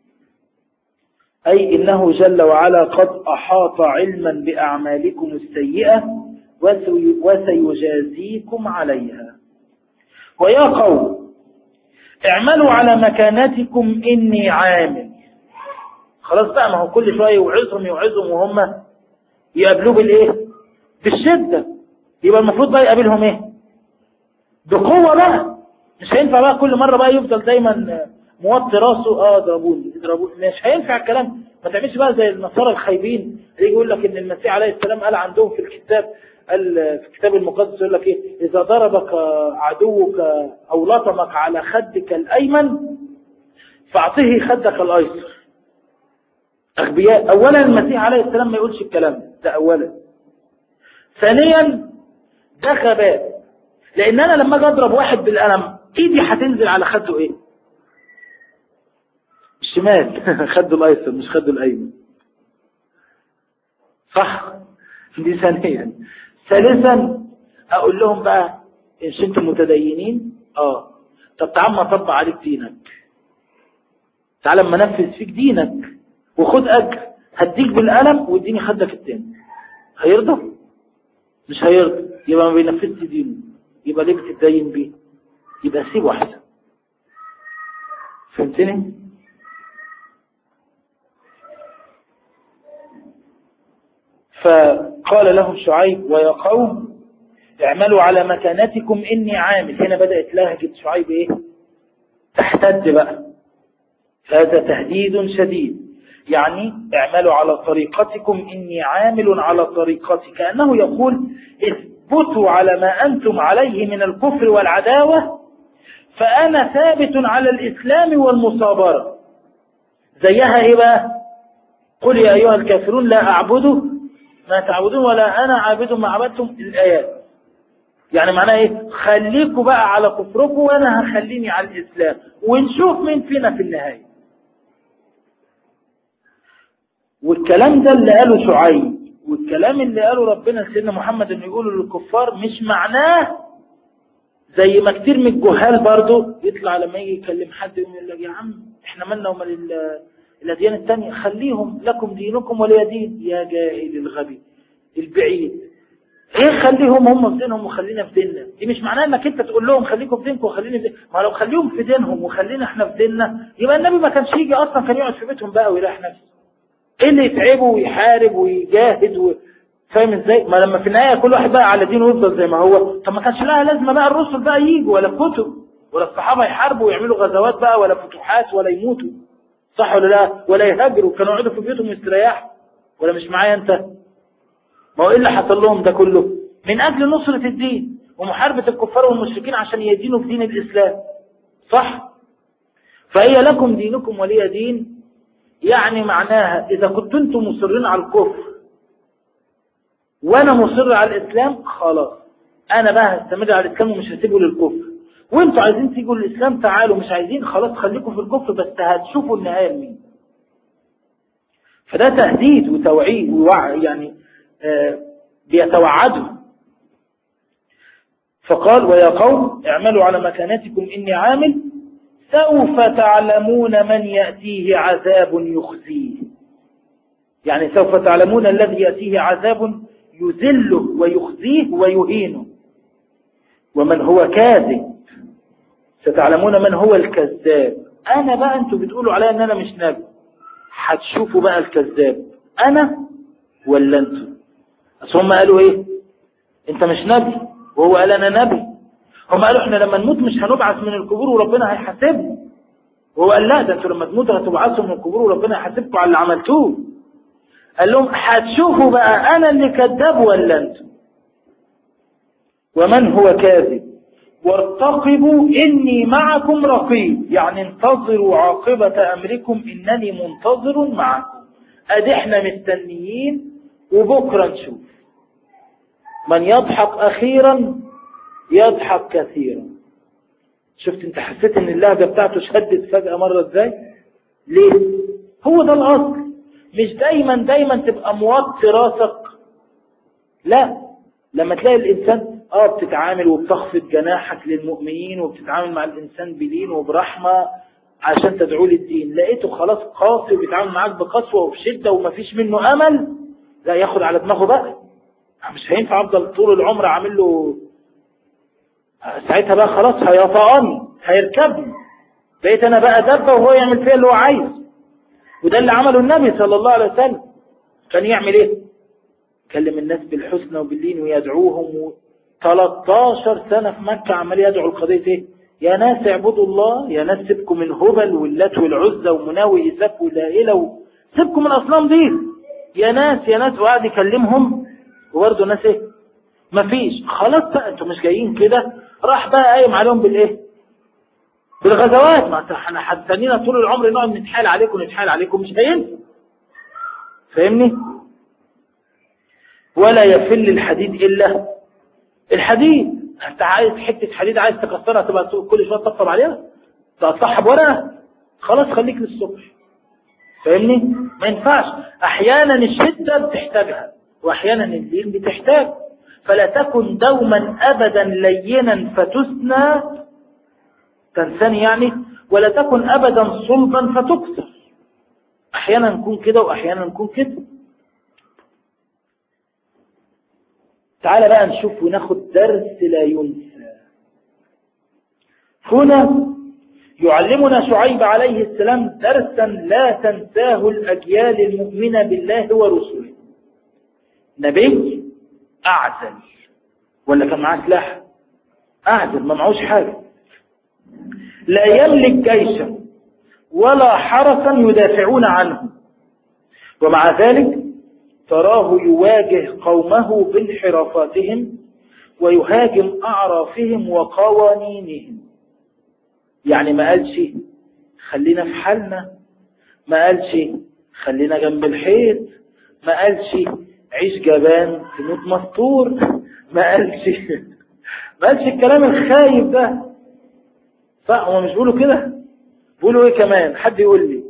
أي إنه جل وعلا قد أحاط علما بأعمالكم السيئة وسيجازيكم عليها ويا قوم اعملوا على مكانتكم إني عامل خلاص بقى ما هو كل شوية يوعظهم يوعظهم وهم يقابلوه بالإيه بالشدة يبقى المفروض بقى يقابلهم إيه بقوة بقى مش هينفع بقى كل مرة بقى يفضل دايما موطي راسه اه اضربوني اضربوني مش هينفع الكلام ما تعملش بقى زي النصارى الخايبين اللي يقول لك ان المسيح عليه السلام قال عندهم في الكتاب قال في الكتاب المقدس يقول لك ايه اذا ضربك عدوك او لطمك على خدك الايمن فاعطيه خدك الايسر اغبياء اولا المسيح عليه السلام ما يقولش الكلام ده اولا ثانيا ده غباء لان انا لما اجي اضرب واحد بالقلم ايدي هتنزل على خده ايه الشمال خده الايسر مش خده الايمن صح دي ثانيا ثالثا اقول لهم بقى مش انتم متدينين اه طب تعال ما اطبق عليك دينك تعال اما انفذ فيك دينك وخد اجر هديك بالقلم واديني خدك التاني هيرضى مش هيرضى يبقى ما بينفذش دينه يبقى ليه بتتدين بيه يبقى سيبه احسن فهمتني فقال لهم شعيب ويا قوم اعملوا على مكانتكم إني عامل هنا بدأت لهجة شعيب إيه تحتد بقى هذا تهديد شديد يعني اعملوا على طريقتكم إني عامل على طريقتي كأنه يقول اثبتوا على ما أنتم عليه من الكفر والعداوة فأنا ثابت على الإسلام والمصابرة زيها إيه بقى قل يا أيها الكافرون لا أعبد ما تعبدون ولا أنا عابد ما عبدتم الآيات يعني معناه إيه خليكوا بقى على كفركم وأنا هخليني على الإسلام ونشوف مين فينا في النهاية والكلام ده اللي قاله شعيب والكلام اللي قاله ربنا سيدنا محمد انه يقوله للكفار مش معناه زي ما كتير من الجهال برضه يطلع لما يجي يكلم حد يقول لك يا عم احنا مالنا ومال الأديان التانية خليهم لكم دينكم ولي دين يا جاهل الغبي البعيد ايه خليهم هم في دينهم وخلينا في ديننا دي مش معناها انك انت تقول لهم خليكم في دينكم وخليني في دين. ما لو خليهم في دينهم وخلينا احنا في ديننا يبقى النبي ما كانش يجي اصلا كان يقعد في بيتهم بقى ويريح نفسه ايه اللي يتعبه ويحارب ويجاهد و... فاهم ازاي ما لما في النهايه كل واحد بقى على دينه ويفضل زي ما هو طب ما كانش لها لازمه بقى الرسل بقى يجوا ولا كتب ولا الصحابه يحاربوا ويعملوا غزوات بقى ولا فتوحات ولا يموتوا صح ولا لا ولا يهاجروا كانوا يقعدوا في بيوتهم يستريحوا ولا مش معايا انت ما هو ايه اللي حصل لهم ده كله من اجل نصرة الدين ومحاربة الكفار والمشركين عشان يدينوا في دين الاسلام صح فهي لكم دينكم ولي دين يعني معناها اذا كنتم انتم مصرين على الكفر وانا مصر على الاسلام خلاص انا بقى هستمر على الاسلام ومش هسيبه للكفر وانتوا عايزين تيجوا الاسلام تعالوا مش عايزين خلاص خليكم في الكفر بس هتشوفوا النهايه لمين فده تهديد وتوعيد ووعي يعني آه، بيتوعدهم فقال ويا قوم اعملوا على مكانتكم إني عامل سوف تعلمون من يأتيه عذاب يخزيه يعني سوف تعلمون الذي يأتيه عذاب يذله ويخزيه ويهينه ومن هو كاذب ستعلمون من هو الكذاب أنا بقى أنتوا بتقولوا عليا أن أنا مش نبي هتشوفوا بقى الكذاب أنا ولا أنتوا بس هم قالوا إيه أنت مش نبي وهو قال أنا نبي هم قالوا إحنا لما نموت مش هنبعث من القبور وربنا هيحاسبنا وهو قال لا ده أنتوا لما تموتوا هتبعثوا من القبور وربنا هيحاسبكم على اللي عملتوه قال لهم هتشوفوا بقى أنا اللي كذاب ولا أنتوا ومن هو كاذب وارتقبوا إني معكم رقيب يعني انتظروا عاقبة أمركم إنني منتظر معكم أدي احنا مستنيين وبكرة نشوف من يضحك أخيرا يضحك كثيرا شفت انت حسيت ان اللهجة بتاعته شدت فجأة مرة ازاي ليه هو ده الأصل مش دايما دايما تبقى موطي راسك لا لما تلاقي الإنسان اه بتتعامل وبتخفض جناحك للمؤمنين وبتتعامل مع الإنسان بلين وبرحمة عشان تدعو للدين لقيته خلاص قاسي وبيتعامل معاك بقسوة وبشدة ومفيش منه أمل لا ياخد على دماغه بقى مش هينفع أفضل طول العمر عامل له ساعتها بقى خلاص هيطعني هيركبني بقيت أنا بقى دبة وهو يعمل فيها اللي هو عايز وده اللي عمله النبي صلى الله عليه وسلم كان يعمل ايه كلم الناس بالحسنى وباللين ويدعوهم و... 13 سنة في مكة عمال يدعو القضية ايه يا ناس اعبدوا الله يا ناس سيبكم من هبل واللات والعزة ومناوي إساف واللائلة و... سيبكم من الأصنام دي يا ناس يا ناس وقعد يكلمهم وبرضه ناس ايه مفيش خلاص بقى انتوا مش جايين كده راح بقى قايم عليهم بالايه بالغزوات ما احنا حتانينا طول العمر نقعد نتحايل عليكم نتحايل عليكم مش هينفع فاهمني ولا يفل الحديد إلا الحديد انت عايز حتة حديد عايز تكسرها تبقى كل شوية تطبطب عليها تقطعها بورقة خلاص خليك للصبح فاهمني ما ينفعش احيانا الشدة بتحتاجها واحيانا اللين بتحتاج فلا تكن دوما ابدا لينا فتثنى تنساني يعني ولا تكن ابدا صلبا فتكسر احيانا نكون كده واحيانا نكون كده تعال بقى نشوف وناخد درس لا ينسى هنا يعلمنا شعيب عليه السلام درسا لا تنساه الأجيال المؤمنة بالله ورسله نبي أعزل ولا كان معاه سلاح أعزل ما معهوش حاجة لا يملك جيشا ولا حرسا يدافعون عنه ومع ذلك تراه يواجه قومه بانحرافاتهم ويهاجم أعرافهم وقوانينهم يعني ما قالش خلينا في حالنا ما قالش خلينا جنب الحيط ما قالش عيش جبان تموت مستور ما قالش ما قالش الكلام الخايب ده صح هو مش بيقولوا كده بيقولوا ايه كمان حد يقول لي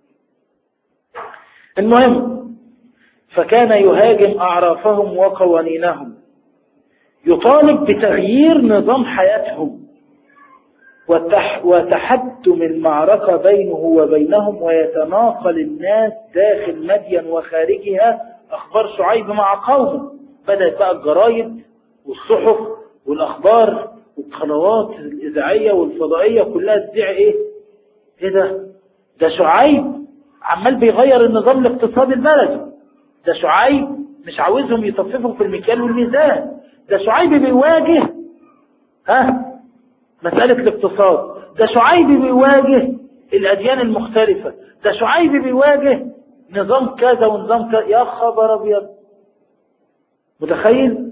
المهم فكان يهاجم أعرافهم وقوانينهم يطالب بتغيير نظام حياتهم وتح وتحتم المعركة بينه وبينهم ويتناقل الناس داخل مدين وخارجها أخبار شعيب مع قومه بدأت بقى الجرايد والصحف والأخبار والقنوات الإذاعية والفضائية كلها تذيع إيه؟ إيه ده؟ ده شعيب عمال بيغير النظام الاقتصادي البلدي ده شعيب مش عاوزهم يطففوا في المكيال والميزان ده شعيب بيواجه ها مسألة الاقتصاد ده شعيب بيواجه الأديان المختلفة ده شعيب بيواجه نظام كذا ونظام كذا يا خبر أبيض متخيل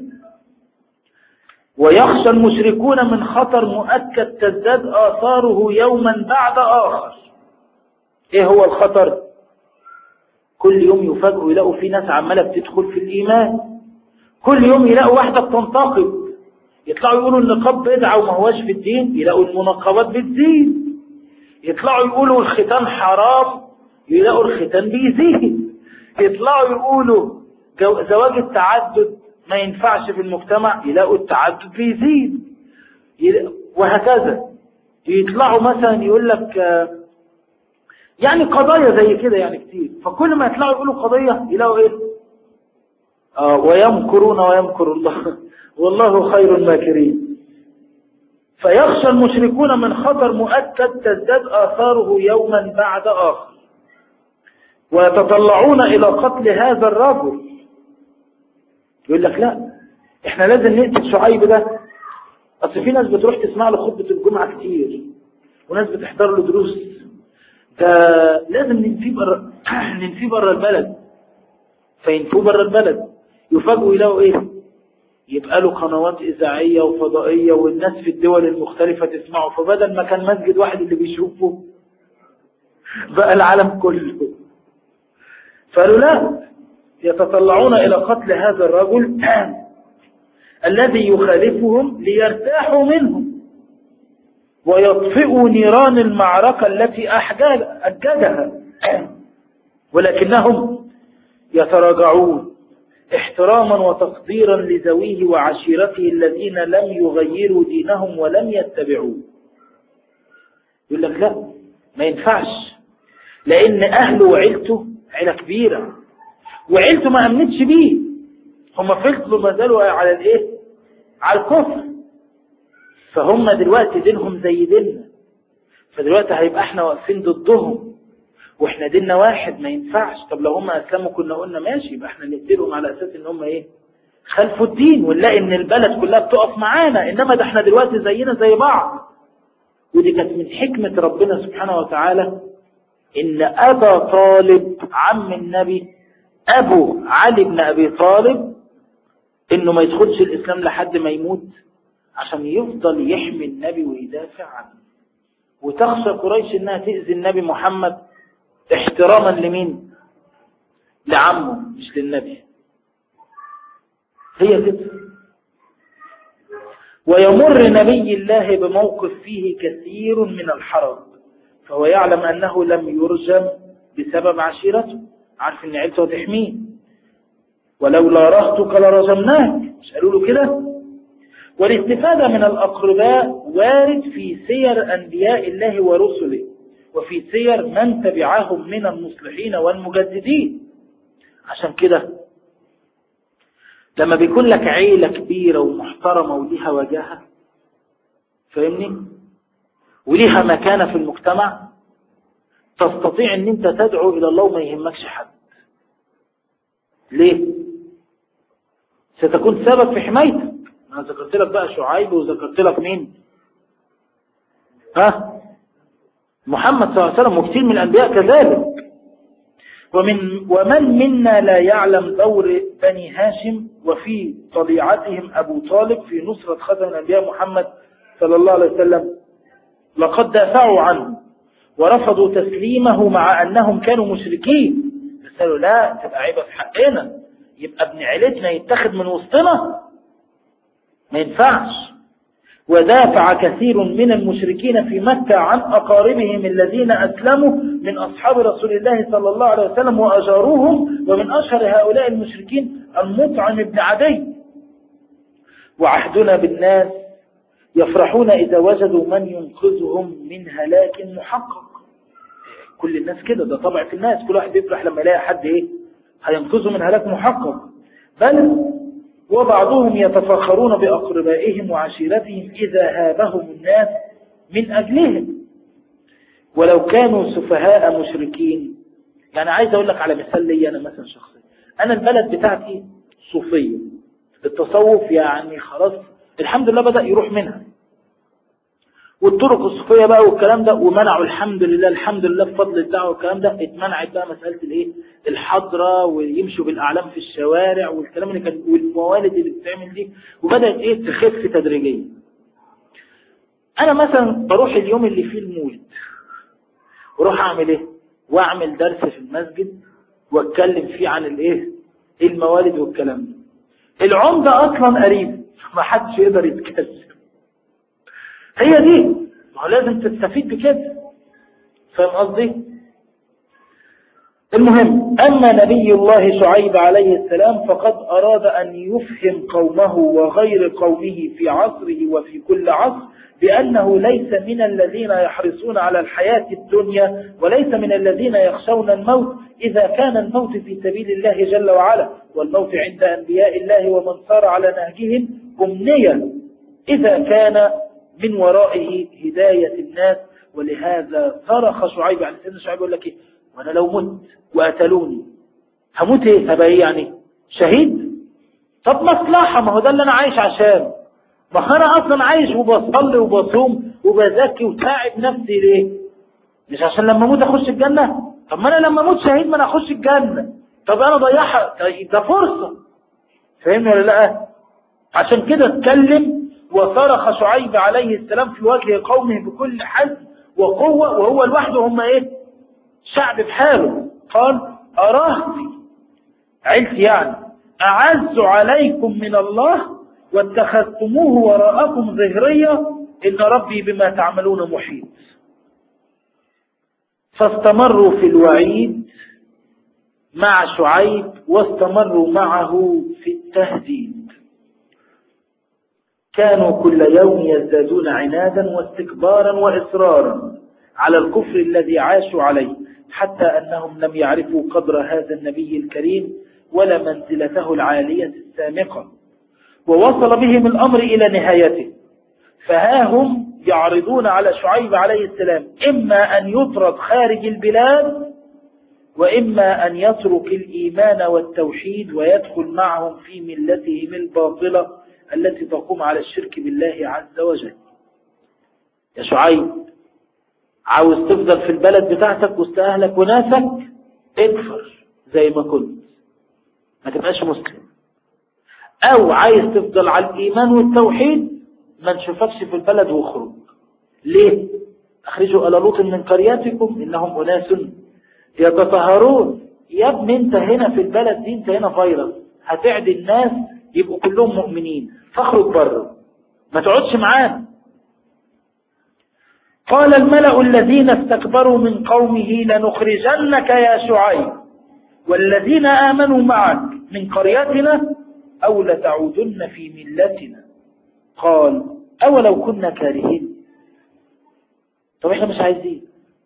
ويخشى المشركون من خطر مؤكد تزداد آثاره يوما بعد آخر ايه هو الخطر كل يوم يفاجئوا يلاقوا في ناس عمالة بتدخل في الإيمان كل يوم يلاقوا واحدة بتنتقب يطلعوا يقولوا النقاب بدعة وما هواش في الدين يلاقوا المنقبات بتزيد يطلعوا يقولوا الختان حرام يلاقوا الختان بيزيد يطلعوا يقولوا زواج التعدد ما ينفعش في المجتمع يلاقوا التعدد بيزيد وهكذا يطلعوا مثلا يقول لك يعني قضايا زي كده يعني كتير فكل ما يطلعوا يقولوا قضية يلاقوا ايه آه ويمكرون ويمكر الله والله خير الماكرين فيخشى المشركون من خطر مؤكد تزداد آثاره يوما بعد آخر ويتطلعون إلى قتل هذا الرجل يقول لك لا احنا لازم نقتل شعيب ده اصل في ناس بتروح تسمع له خطبة الجمعة كتير وناس بتحضر له دروس ده لازم ننفيه بره ننفيه بره البلد فينفوه بره البلد يفاجئوا يلاقوا ايه يبقى له قنوات إذاعية وفضائية والناس في الدول المختلفة تسمعه فبدل ما كان مسجد واحد اللي بيشوفه بقى العالم كله فقالوا لا يتطلعون إلى قتل هذا الرجل الذي يخالفهم ليرتاحوا منه ويطفئوا نيران المعركة التي أجدها ولكنهم يتراجعون احتراما وتقديرا لذويه وعشيرته الذين لم يغيروا دينهم ولم يتبعوه يقول لك لا ما ينفعش لأن أهله وعيلته عيلة كبيرة وعيلته ما أمنتش بيه هم فضلوا ما زالوا على الايه على الكفر فهم دلوقتي دينهم زي ديننا فدلوقتي هيبقى احنا واقفين ضدهم واحنا ديننا واحد ما ينفعش طب لو هم اسلموا كنا قلنا ماشي يبقى احنا نقتلهم على اساس ان هم ايه خلفوا الدين ونلاقي ان البلد كلها بتقف معانا انما ده احنا دلوقتي زينا زي بعض ودي كانت من حكمة ربنا سبحانه وتعالى ان ابا طالب عم النبي ابو علي بن ابي طالب انه ما يدخلش الاسلام لحد ما يموت عشان يفضل يحمي النبي ويدافع عنه وتخشى قريش انها تأذي النبي محمد احتراما لمين لعمه مش للنبي هي كده ويمر نبي الله بموقف فيه كثير من الحرج فهو يعلم أنه لم يرجم بسبب عشيرته عارف ان عيلته تحميه ولولا رهتك لرجمناك مش قالوا له كده والاستفادة من الأقرباء وارد في سير أنبياء الله ورسله وفي سير من تبعهم من المصلحين والمجددين عشان كده لما بيكون لك عيلة كبيرة ومحترمة وليها وجاهة فاهمني وليها مكانة في المجتمع تستطيع ان انت تدعو الى الله وما يهمكش حد ليه ستكون سبب في حمايتك انا ذكرت لك بقى شعيب وذكرت لك مين ها محمد صلى الله عليه وسلم وكثير من الانبياء كذلك ومن ومن منا لا يعلم دور بني هاشم وفي طليعتهم ابو طالب في نصرة خاتم الانبياء محمد صلى الله عليه وسلم لقد دافعوا عنه ورفضوا تسليمه مع أنهم كانوا مشركين بس قالوا لا تبقى عيبة في حقنا يبقى ابن عيلتنا يتخذ من وسطنا ما ينفعش ودافع كثير من المشركين في مكة عن أقاربهم الذين أسلموا من أصحاب رسول الله صلى الله عليه وسلم وأجاروهم ومن أشهر هؤلاء المشركين المطعم بن عدي وعهدنا بالناس يفرحون إذا وجدوا من ينقذهم من هلاك محقق كل الناس كده ده طبع في الناس كل واحد يفرح لما يلاقي حد ايه هينقذه من هلاك محقق بل وبعضهم يتفاخرون بأقربائهم وعشيرتهم إذا هابهم الناس من أجلهم ولو كانوا سفهاء مشركين يعني عايز أقول لك على مثال لي أنا مثلا شخصيا أنا البلد بتاعتي صوفية التصوف يعني خلاص الحمد لله بدأ يروح منها والطرق الصوفية بقى والكلام ده ومنعوا الحمد لله الحمد لله بفضل الدعوة والكلام ده اتمنعت بقى مسألة الايه الحضرة ويمشوا بالأعلام في الشوارع والكلام اللي كان والموالد اللي بتعمل دي وبدأت ايه تخف تدريجيا انا مثلا بروح اليوم اللي فيه المولد واروح اعمل ايه واعمل درس في المسجد واتكلم فيه عن الايه الموالد والكلام ده العمدة اصلا قريب ما حدش يقدر يتكلم هي دي ما هو لازم تستفيد بكده فاهم قصدي المهم أما نبي الله شعيب عليه السلام فقد أراد أن يفهم قومه وغير قومه في عصره وفي كل عصر بأنه ليس من الذين يحرصون على الحياة الدنيا وليس من الذين يخشون الموت إذا كان الموت في سبيل الله جل وعلا والموت عند أنبياء الله ومن صار على نهجهم أمنية إذا كان من ورائه هداية الناس ولهذا صرخ شعيب عن سيدنا شعيب يقول لك إيه وأنا لو مت وقتلوني هموت إيه هبقى إيه يعني شهيد طب مصلحة ما هو ده اللي أنا عايش عشان ما أنا أصلا عايش وبصلي وبصوم وبزكي وتاعب نفسي ليه مش عشان لما أموت أخش الجنة طب ما أنا لما أموت شهيد ما أنا أخش الجنة طب أنا ضيعها ده فرصة فاهمني ولا لا عشان كده اتكلم وصرخ شعيب عليه السلام في وجه قومه بكل حزم وقوة وهو لوحده هم ايه شعب بحاله قال أراهتي عيلتي يعني أعز عليكم من الله واتخذتموه وراءكم ظهرية إن ربي بما تعملون محيط فاستمروا في الوعيد مع شعيب واستمروا معه في التهديد كانوا كل يوم يزدادون عنادا واستكبارا وإصرارا على الكفر الذي عاشوا عليه حتى أنهم لم يعرفوا قدر هذا النبي الكريم ولا منزلته العالية السامقة ووصل بهم الأمر إلى نهايته فها هم يعرضون على شعيب عليه السلام إما أن يطرد خارج البلاد وإما أن يترك الإيمان والتوحيد ويدخل معهم في ملتهم الباطلة التي تقوم على الشرك بالله عز وجل يا شعيب عاوز تفضل في البلد بتاعتك وسط أهلك وناسك اكفر زي ما كنت ما تبقاش مسلم أو عايز تفضل على الإيمان والتوحيد ما نشوفكش في البلد واخرج ليه؟ أخرجوا ألا لوط من قريتكم إنهم أناس يتطهرون يا ابني انت هنا في البلد دي انت هنا فيروس هتعدي الناس يبقوا كلهم مؤمنين فاخرج بره ما تقعدش معانا قال الملأ الذين استكبروا من قومه لنخرجنك يا شعيب والذين آمنوا معك من قريتنا أو لتعودن في ملتنا قال أولو كنا كارهين طب احنا مش عايزين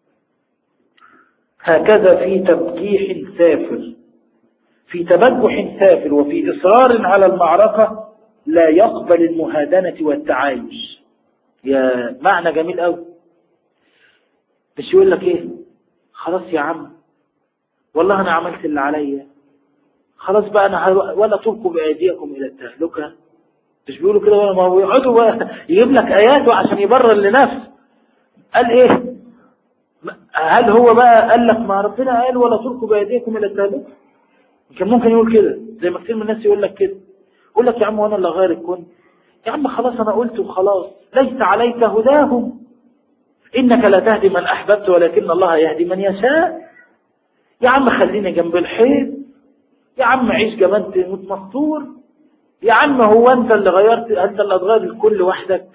هكذا في تبجيح سافر في تبجح سافر وفي إصرار على المعركة لا يقبل المهادنة والتعايش يا معنى جميل قوي مش يقول لك ايه خلاص يا عم والله انا عملت اللي عليا خلاص بقى انا ولا تلقوا بايديكم الى التهلكه مش بيقولوا كده ولا ما هو يقعدوا بقى يجيب لك اياته عشان يبرر لنفسه قال ايه هل هو بقى قال لك ما ربنا قال ولا تلقوا بايديكم الى التهلكه كان ممكن يقول كده زي ما كتير من الناس يقول لك كده يقول لك يا عم وانا اللي غير الكون يا عم خلاص انا قلت وخلاص ليس عليك هداهم انك لا تهدي من احببت ولكن الله يهدي من يشاء يا عم خليني جنب الحيط يا عم عيش جبان تموت مستور يا عم هو انت اللي غيرت انت اللي هتغير الكل وحدك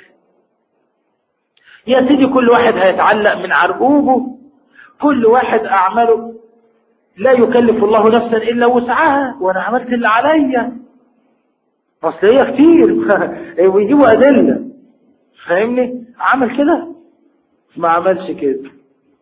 يا سيدي كل واحد هيتعلق من عرقوبه كل واحد اعماله لا يكلف الله نفسا الا وسعها وانا عملت اللي عليا اصل هي كتير ويجيبوا ادله فاهمني عمل كده ما عملش كده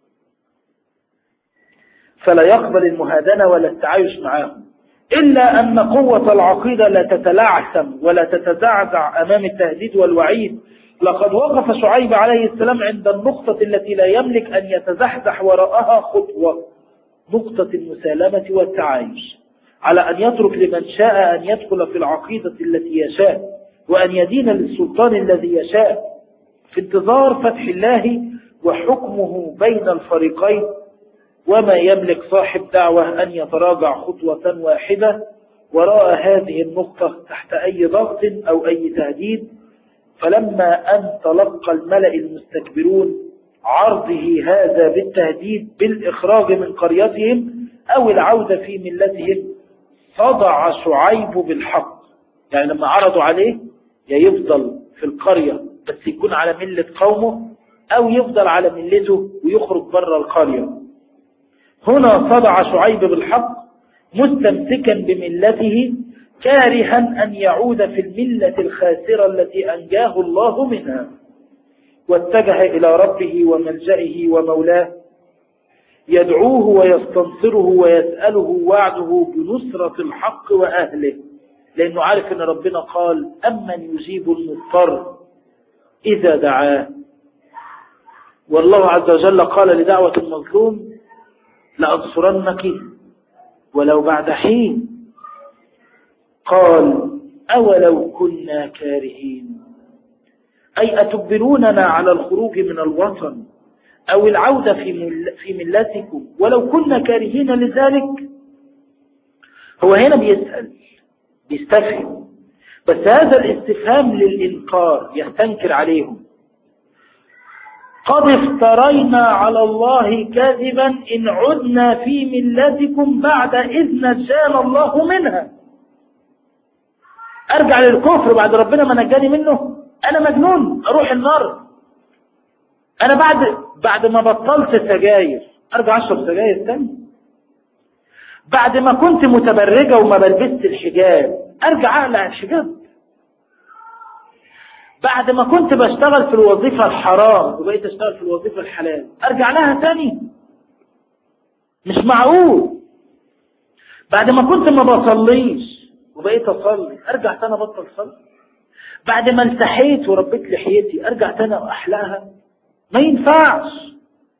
فلا يقبل المهادنة ولا التعايش معاهم إلا أن قوة العقيدة لا تتلعثم ولا تتزعزع أمام التهديد والوعيد لقد وقف شعيب عليه السلام عند النقطة التي لا يملك أن يتزحزح وراءها خطوة نقطة المسالمة والتعايش على أن يترك لمن شاء أن يدخل في العقيدة التي يشاء وأن يدين للسلطان الذي يشاء في انتظار فتح الله وحكمه بين الفريقين وما يملك صاحب دعوة أن يتراجع خطوة واحدة وراء هذه النقطة تحت أي ضغط أو أي تهديد فلما أن تلقى الملأ المستكبرون عرضه هذا بالتهديد بالإخراج من قريتهم أو العودة في ملتهم صدع شعيب بالحق يعني لما عرضوا عليه يا يفضل في القرية بس يكون على ملة قومه أو يفضل على ملته ويخرج بره القرية هنا صدع شعيب بالحق مستمسكا بملته كارها أن يعود في الملة الخاسرة التي أنجاه الله منها واتجه إلى ربه وملجئه ومولاه يدعوه ويستنصره ويسأله وعده بنصرة الحق وأهله لأنه عارف أن ربنا قال أمن يجيب المضطر إذا دعاه والله عز وجل قال لدعوة المظلوم لأنصرنك ولو بعد حين قال أولو كنا كارهين أي أتجبروننا على الخروج من الوطن أو العودة في, في ملتكم ولو كنا كارهين لذلك هو هنا بيسأل بيستفهم بس هذا الاستفهام للإنكار يستنكر عليهم قد افترينا على الله كذبا إن عدنا في ملتكم بعد إذ نجانا الله منها أرجع للكفر بعد ربنا ما نجاني منه أنا مجنون أروح النار أنا بعد بعد ما بطلت سجاير أرجع أشرب سجاير تاني بعد ما كنت متبرجة وما بلبست الحجاب أرجع أقلع الحجاب بعد ما كنت بشتغل في الوظيفة الحرام وبقيت أشتغل في الوظيفة الحلال أرجع لها تاني مش معقول بعد ما كنت ما بصليش وبقيت أصلي أرجع تاني أبطل صلي بعد ما التحيت وربيت لحيتي أرجع تاني أحلقها ما ينفعش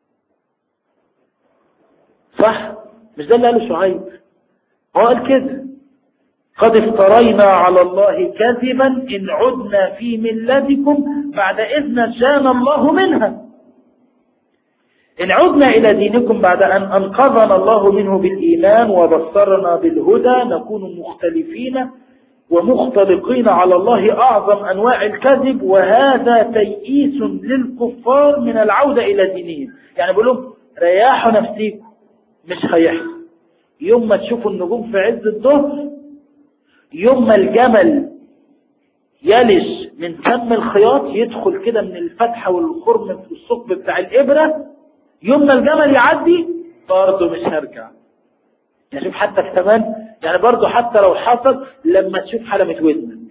صح مش ده اللي قاله شعيب هو قال كده قد افترينا على الله كذبا إن عدنا في ملتكم بعد إذ نجانا الله منها إن عدنا إلى دينكم بعد أن أنقذنا الله منه بالإيمان وبصرنا بالهدى نكون مختلفين ومختلقين على الله أعظم أنواع الكذب وهذا تيئيس للكفار من العودة إلى دينهم يعني بقول لهم رياحوا نفسيكم مش هيحصل يوم ما تشوفوا النجوم في عز الظهر يوم ما الجمل يلج من فم الخياط يدخل كده من الفتحة والخرم في الثقب بتاع الإبرة يوم ما الجمل يعدي برضه مش هرجع يعني شوف حتى كمان يعني برضه حتى لو حصل لما تشوف حلمة ودنك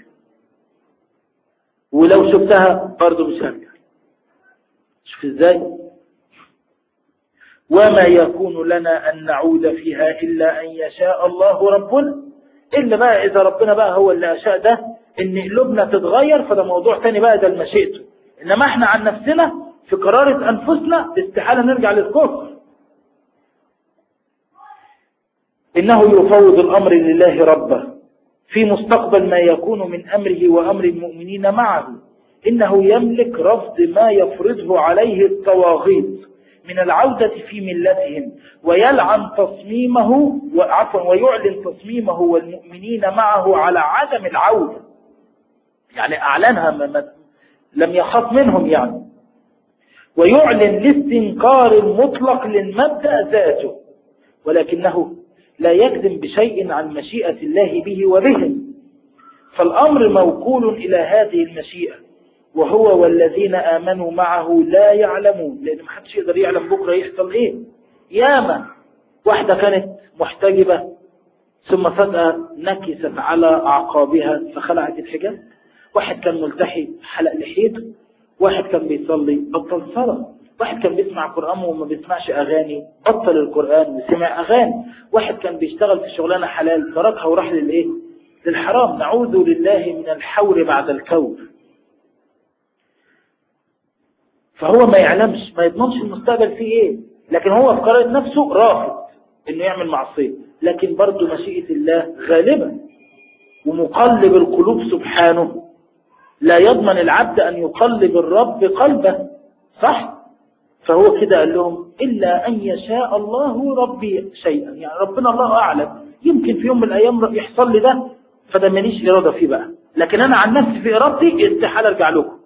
ولو شفتها برضه مش هرجع شوف ازاي وما يكون لنا أن نعود فيها إلا أن يشاء الله ربنا إلا بقى إذا ربنا بقى هو اللي أشاء ده إن قلوبنا تتغير فده موضوع تاني بقى ده المشيئته إنما إحنا عن نفسنا في قرارة أنفسنا استحالة نرجع للكفر إنه يفوض الأمر لله ربه في مستقبل ما يكون من أمره وأمر المؤمنين معه إنه يملك رفض ما يفرضه عليه الطواغيت من العودة في ملتهم ويلعن تصميمه وعفوا ويعلن تصميمه والمؤمنين معه على عدم العودة يعني أعلنها ما لم يخاف منهم يعني ويعلن الاستنكار المطلق للمبدأ ذاته ولكنه لا يكذب بشيء عن مشيئة الله به وبهم فالأمر موكول إلى هذه المشيئة وهو والذين آمنوا معه لا يعلمون لأن ما حدش يقدر يعلم بكرة يحصل إيه ياما واحدة كانت محتجبة ثم فجأة نكست على أعقابها فخلعت الحجاب واحد كان ملتحي حلق لحيته واحد كان بيصلي بطل صلاة واحد كان بيسمع قرآن وما بيسمعش أغاني بطل القرآن وسمع أغاني واحد كان بيشتغل في شغلانة حلال تركها وراح للإيه للحرام نعوذ لله من الحور بعد الكور فهو ما يعلمش ما يضمنش المستقبل فيه ايه لكن هو في قرارة نفسه رافض انه يعمل معصية لكن برضه مشيئة الله غالبا ومقلب القلوب سبحانه لا يضمن العبد ان يقلب الرب قلبه صح فهو كده قال لهم إلا أن يشاء الله ربي شيئا يعني ربنا الله أعلم يمكن في يوم من الأيام يحصل لي ده فده ماليش إرادة فيه بقى لكن أنا عن نفسي في إرادتي استحالة أرجع لكم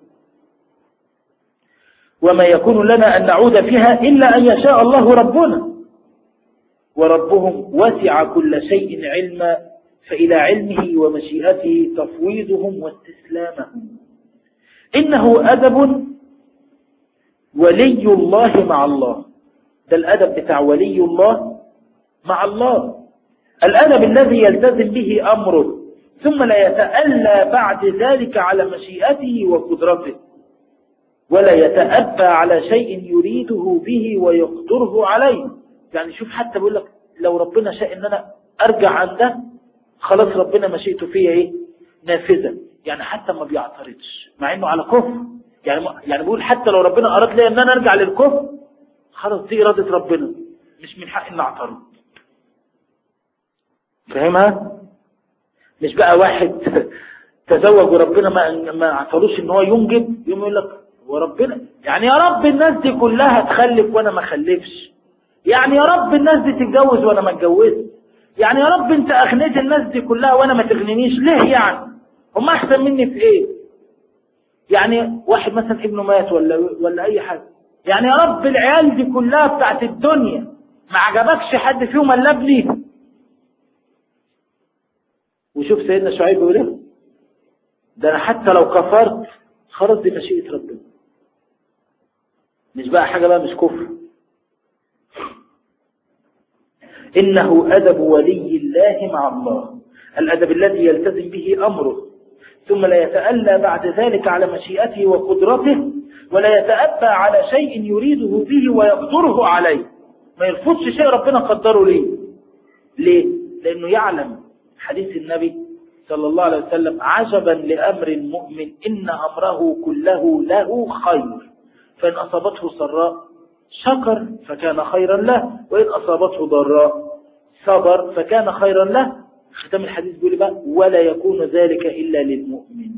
وما يكون لنا أن نعود فيها إلا أن يشاء الله ربنا وربهم وسع كل شيء علما فإلى علمه ومشيئته تفويضهم واستسلامهم إنه أدب ولي الله مع الله ده الأدب بتاع ولي الله مع الله الأدب الذي يلتزم به أمره ثم لا يتألى بعد ذلك على مشيئته وقدرته ولا يتأبى على شيء يريده به ويقدره عليه يعني شوف حتى بيقول لك لو ربنا شاء ان انا ارجع عن ده خلاص ربنا مشيئته فيا ايه نافذة يعني حتى ما بيعترضش مع انه على كفر يعني يعني بيقول حتى لو ربنا اراد لي ان انا ارجع للكفر خلاص دي اراده ربنا مش من حق ان اعترض فاهمها مش بقى واحد تزوج وربنا ما ما اعتروش ان هو ينجب يوم يقول لك وربنا يعني يا رب الناس دي كلها تخلف وانا ما خلفش يعني يا رب الناس دي تتجوز وانا ما اتجوزش يعني يا رب انت اغنيت الناس دي كلها وانا ما تغنينيش ليه يعني هم احسن مني في ايه يعني واحد مثلا ابنه مات ولا ولا اي حاجه يعني يا رب العيال دي كلها بتاعت الدنيا ما عجبكش حد فيهم الا ابني وشوف سيدنا شعيب بيقول ايه ده انا حتى لو كفرت خلاص دي مشيئه ربنا مش بقى حاجه بقى مش كفر انه ادب ولي الله مع الله الادب الذي يلتزم به امره ثم لا يتألى بعد ذلك على مشيئته وقدرته ولا يتأبى على شيء يريده به ويقدره عليه ما يرفضش شيء ربنا قدره ليه ليه؟ لأنه يعلم حديث النبي صلى الله عليه وسلم عجبا لأمر المؤمن إن أمره كله له خير فإن أصابته سراء شكر فكان خيرا له وإن أصابته ضراء صبر فكان خيرا له ختام الحديث بيقول بقى ولا يكون ذلك إلا للمؤمن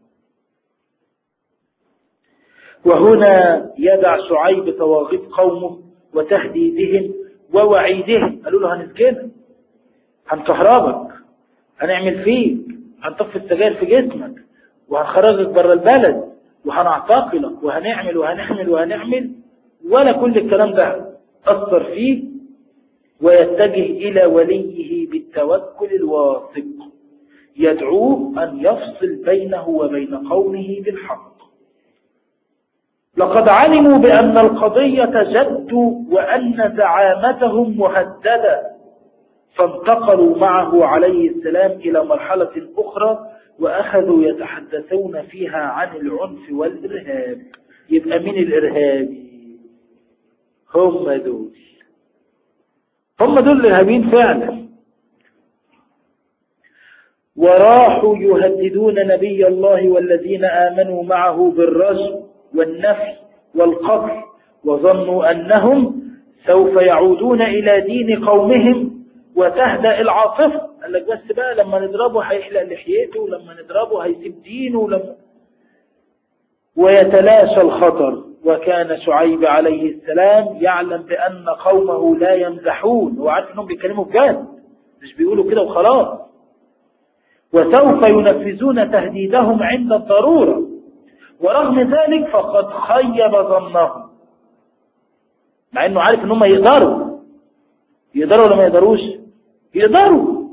وهنا يدع شعيب تواغيب قومه وتهديدهم ووعيدهم قالوا له هنسجنك هنكهربك هنعمل فيك هنطفي السجاير في جسمك وهنخرجك بره البلد وهنعتقلك وهنعمل وهنعمل وهنعمل ولا كل الكلام ده أثر فيه ويتجه إلى وليه بالتوكل الواثق يدعوه أن يفصل بينه وبين قومه بالحق لقد علموا بأن القضية جد وأن زعامتهم مهددة فانتقلوا معه عليه السلام إلى مرحلة أخرى وأخذوا يتحدثون فيها عن العنف والإرهاب يبقى مين الإرهابي هم دول هم دول الإرهابيين فعلا وراحوا يهددون نبي الله والذين آمنوا معه بالرجم والنفي والقتل وظنوا أنهم سوف يعودون إلى دين قومهم وتهدأ العاصفة قال لك بس بقى لما نضربه هيحلق لحيته ولما نضربه هيسيب دينه ولما ويتلاشى الخطر وكان شعيب عليه السلام يعلم بأن قومه لا يمزحون هو عارف انهم بيتكلموا بجد مش بيقولوا كده وخلاص وسوف ينفذون تهديدهم عند الضرورة ورغم ذلك فقد خيب ظنهم مع انه عارف انهم يقدروا يقدروا ولا ما يقدروش يقدروا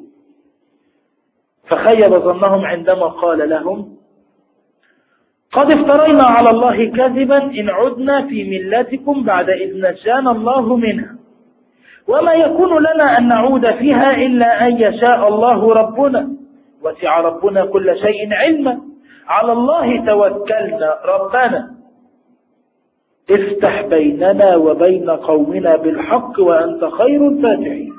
فخيب ظنهم عندما قال لهم قد افترينا على الله كذبا إن عدنا في ملتكم بعد إذ نجانا الله منها وما يكون لنا أن نعود فيها إلا أن يشاء الله ربنا وسع ربنا كل شيء علما على الله توكلنا ربنا افتح بيننا وبين قومنا بالحق وأنت خير الفاتحين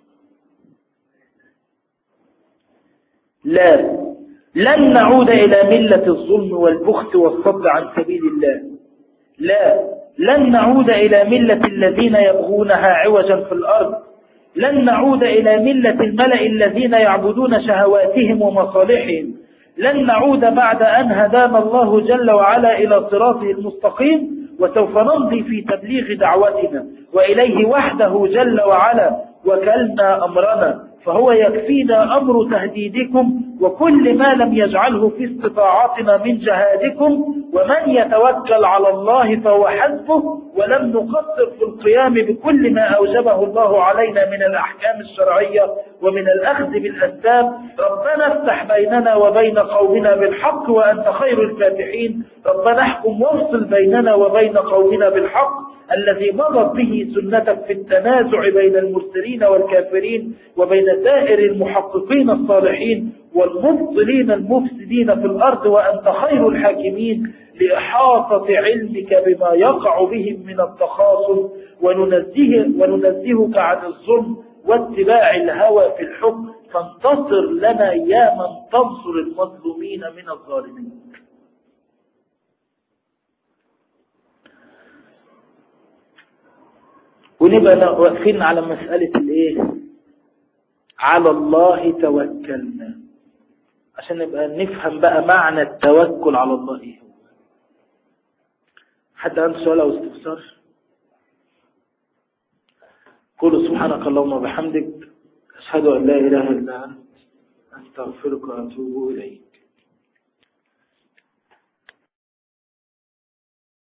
لا لن نعود إلى ملة الظلم والبخت والصد عن سبيل الله لا لن نعود إلى ملة الذين يبغونها عوجا في الأرض لن نعود إلى ملة الملأ الذين يعبدون شهواتهم ومصالحهم لن نعود بعد أن هدانا الله جل وعلا إلى صراطه المستقيم وسوف نمضي في تبليغ دعوتنا وإليه وحده جل وعلا وكلنا أمرنا فهو يكفينا أمر تهديدكم وكل ما لم يجعله في استطاعتنا من جهادكم ومن يتوكل على الله فهو حسبه ولم نقصر في القيام بكل ما أوجبه الله علينا من الأحكام الشرعية ومن الأخذ بالأسباب ربنا افتح بيننا وبين قومنا بالحق وأنت خير الفاتحين ربنا احكم وافصل بيننا وبين قومنا بالحق الذي مضت به سنتك في التنازع بين المرسلين والكافرين وبين سائر المحققين الصالحين والمبطلين المفسدين في الأرض وأنت خير الحاكمين لإحاطة علمك بما يقع بهم من التخاصم وننزه وننزهك عن الظلم واتباع الهوى في الحكم فانتصر لنا يا من تنصر المظلومين من الظالمين ونبقى واقفين على مسألة الايه على الله توكلنا عشان نبقى نفهم بقى معنى التوكل على الله ايه هو حد عنده سؤال او استفسار قولوا سبحانك اللهم وبحمدك أشهد أن لا إله إلا أنت أستغفرك وأتوب إليك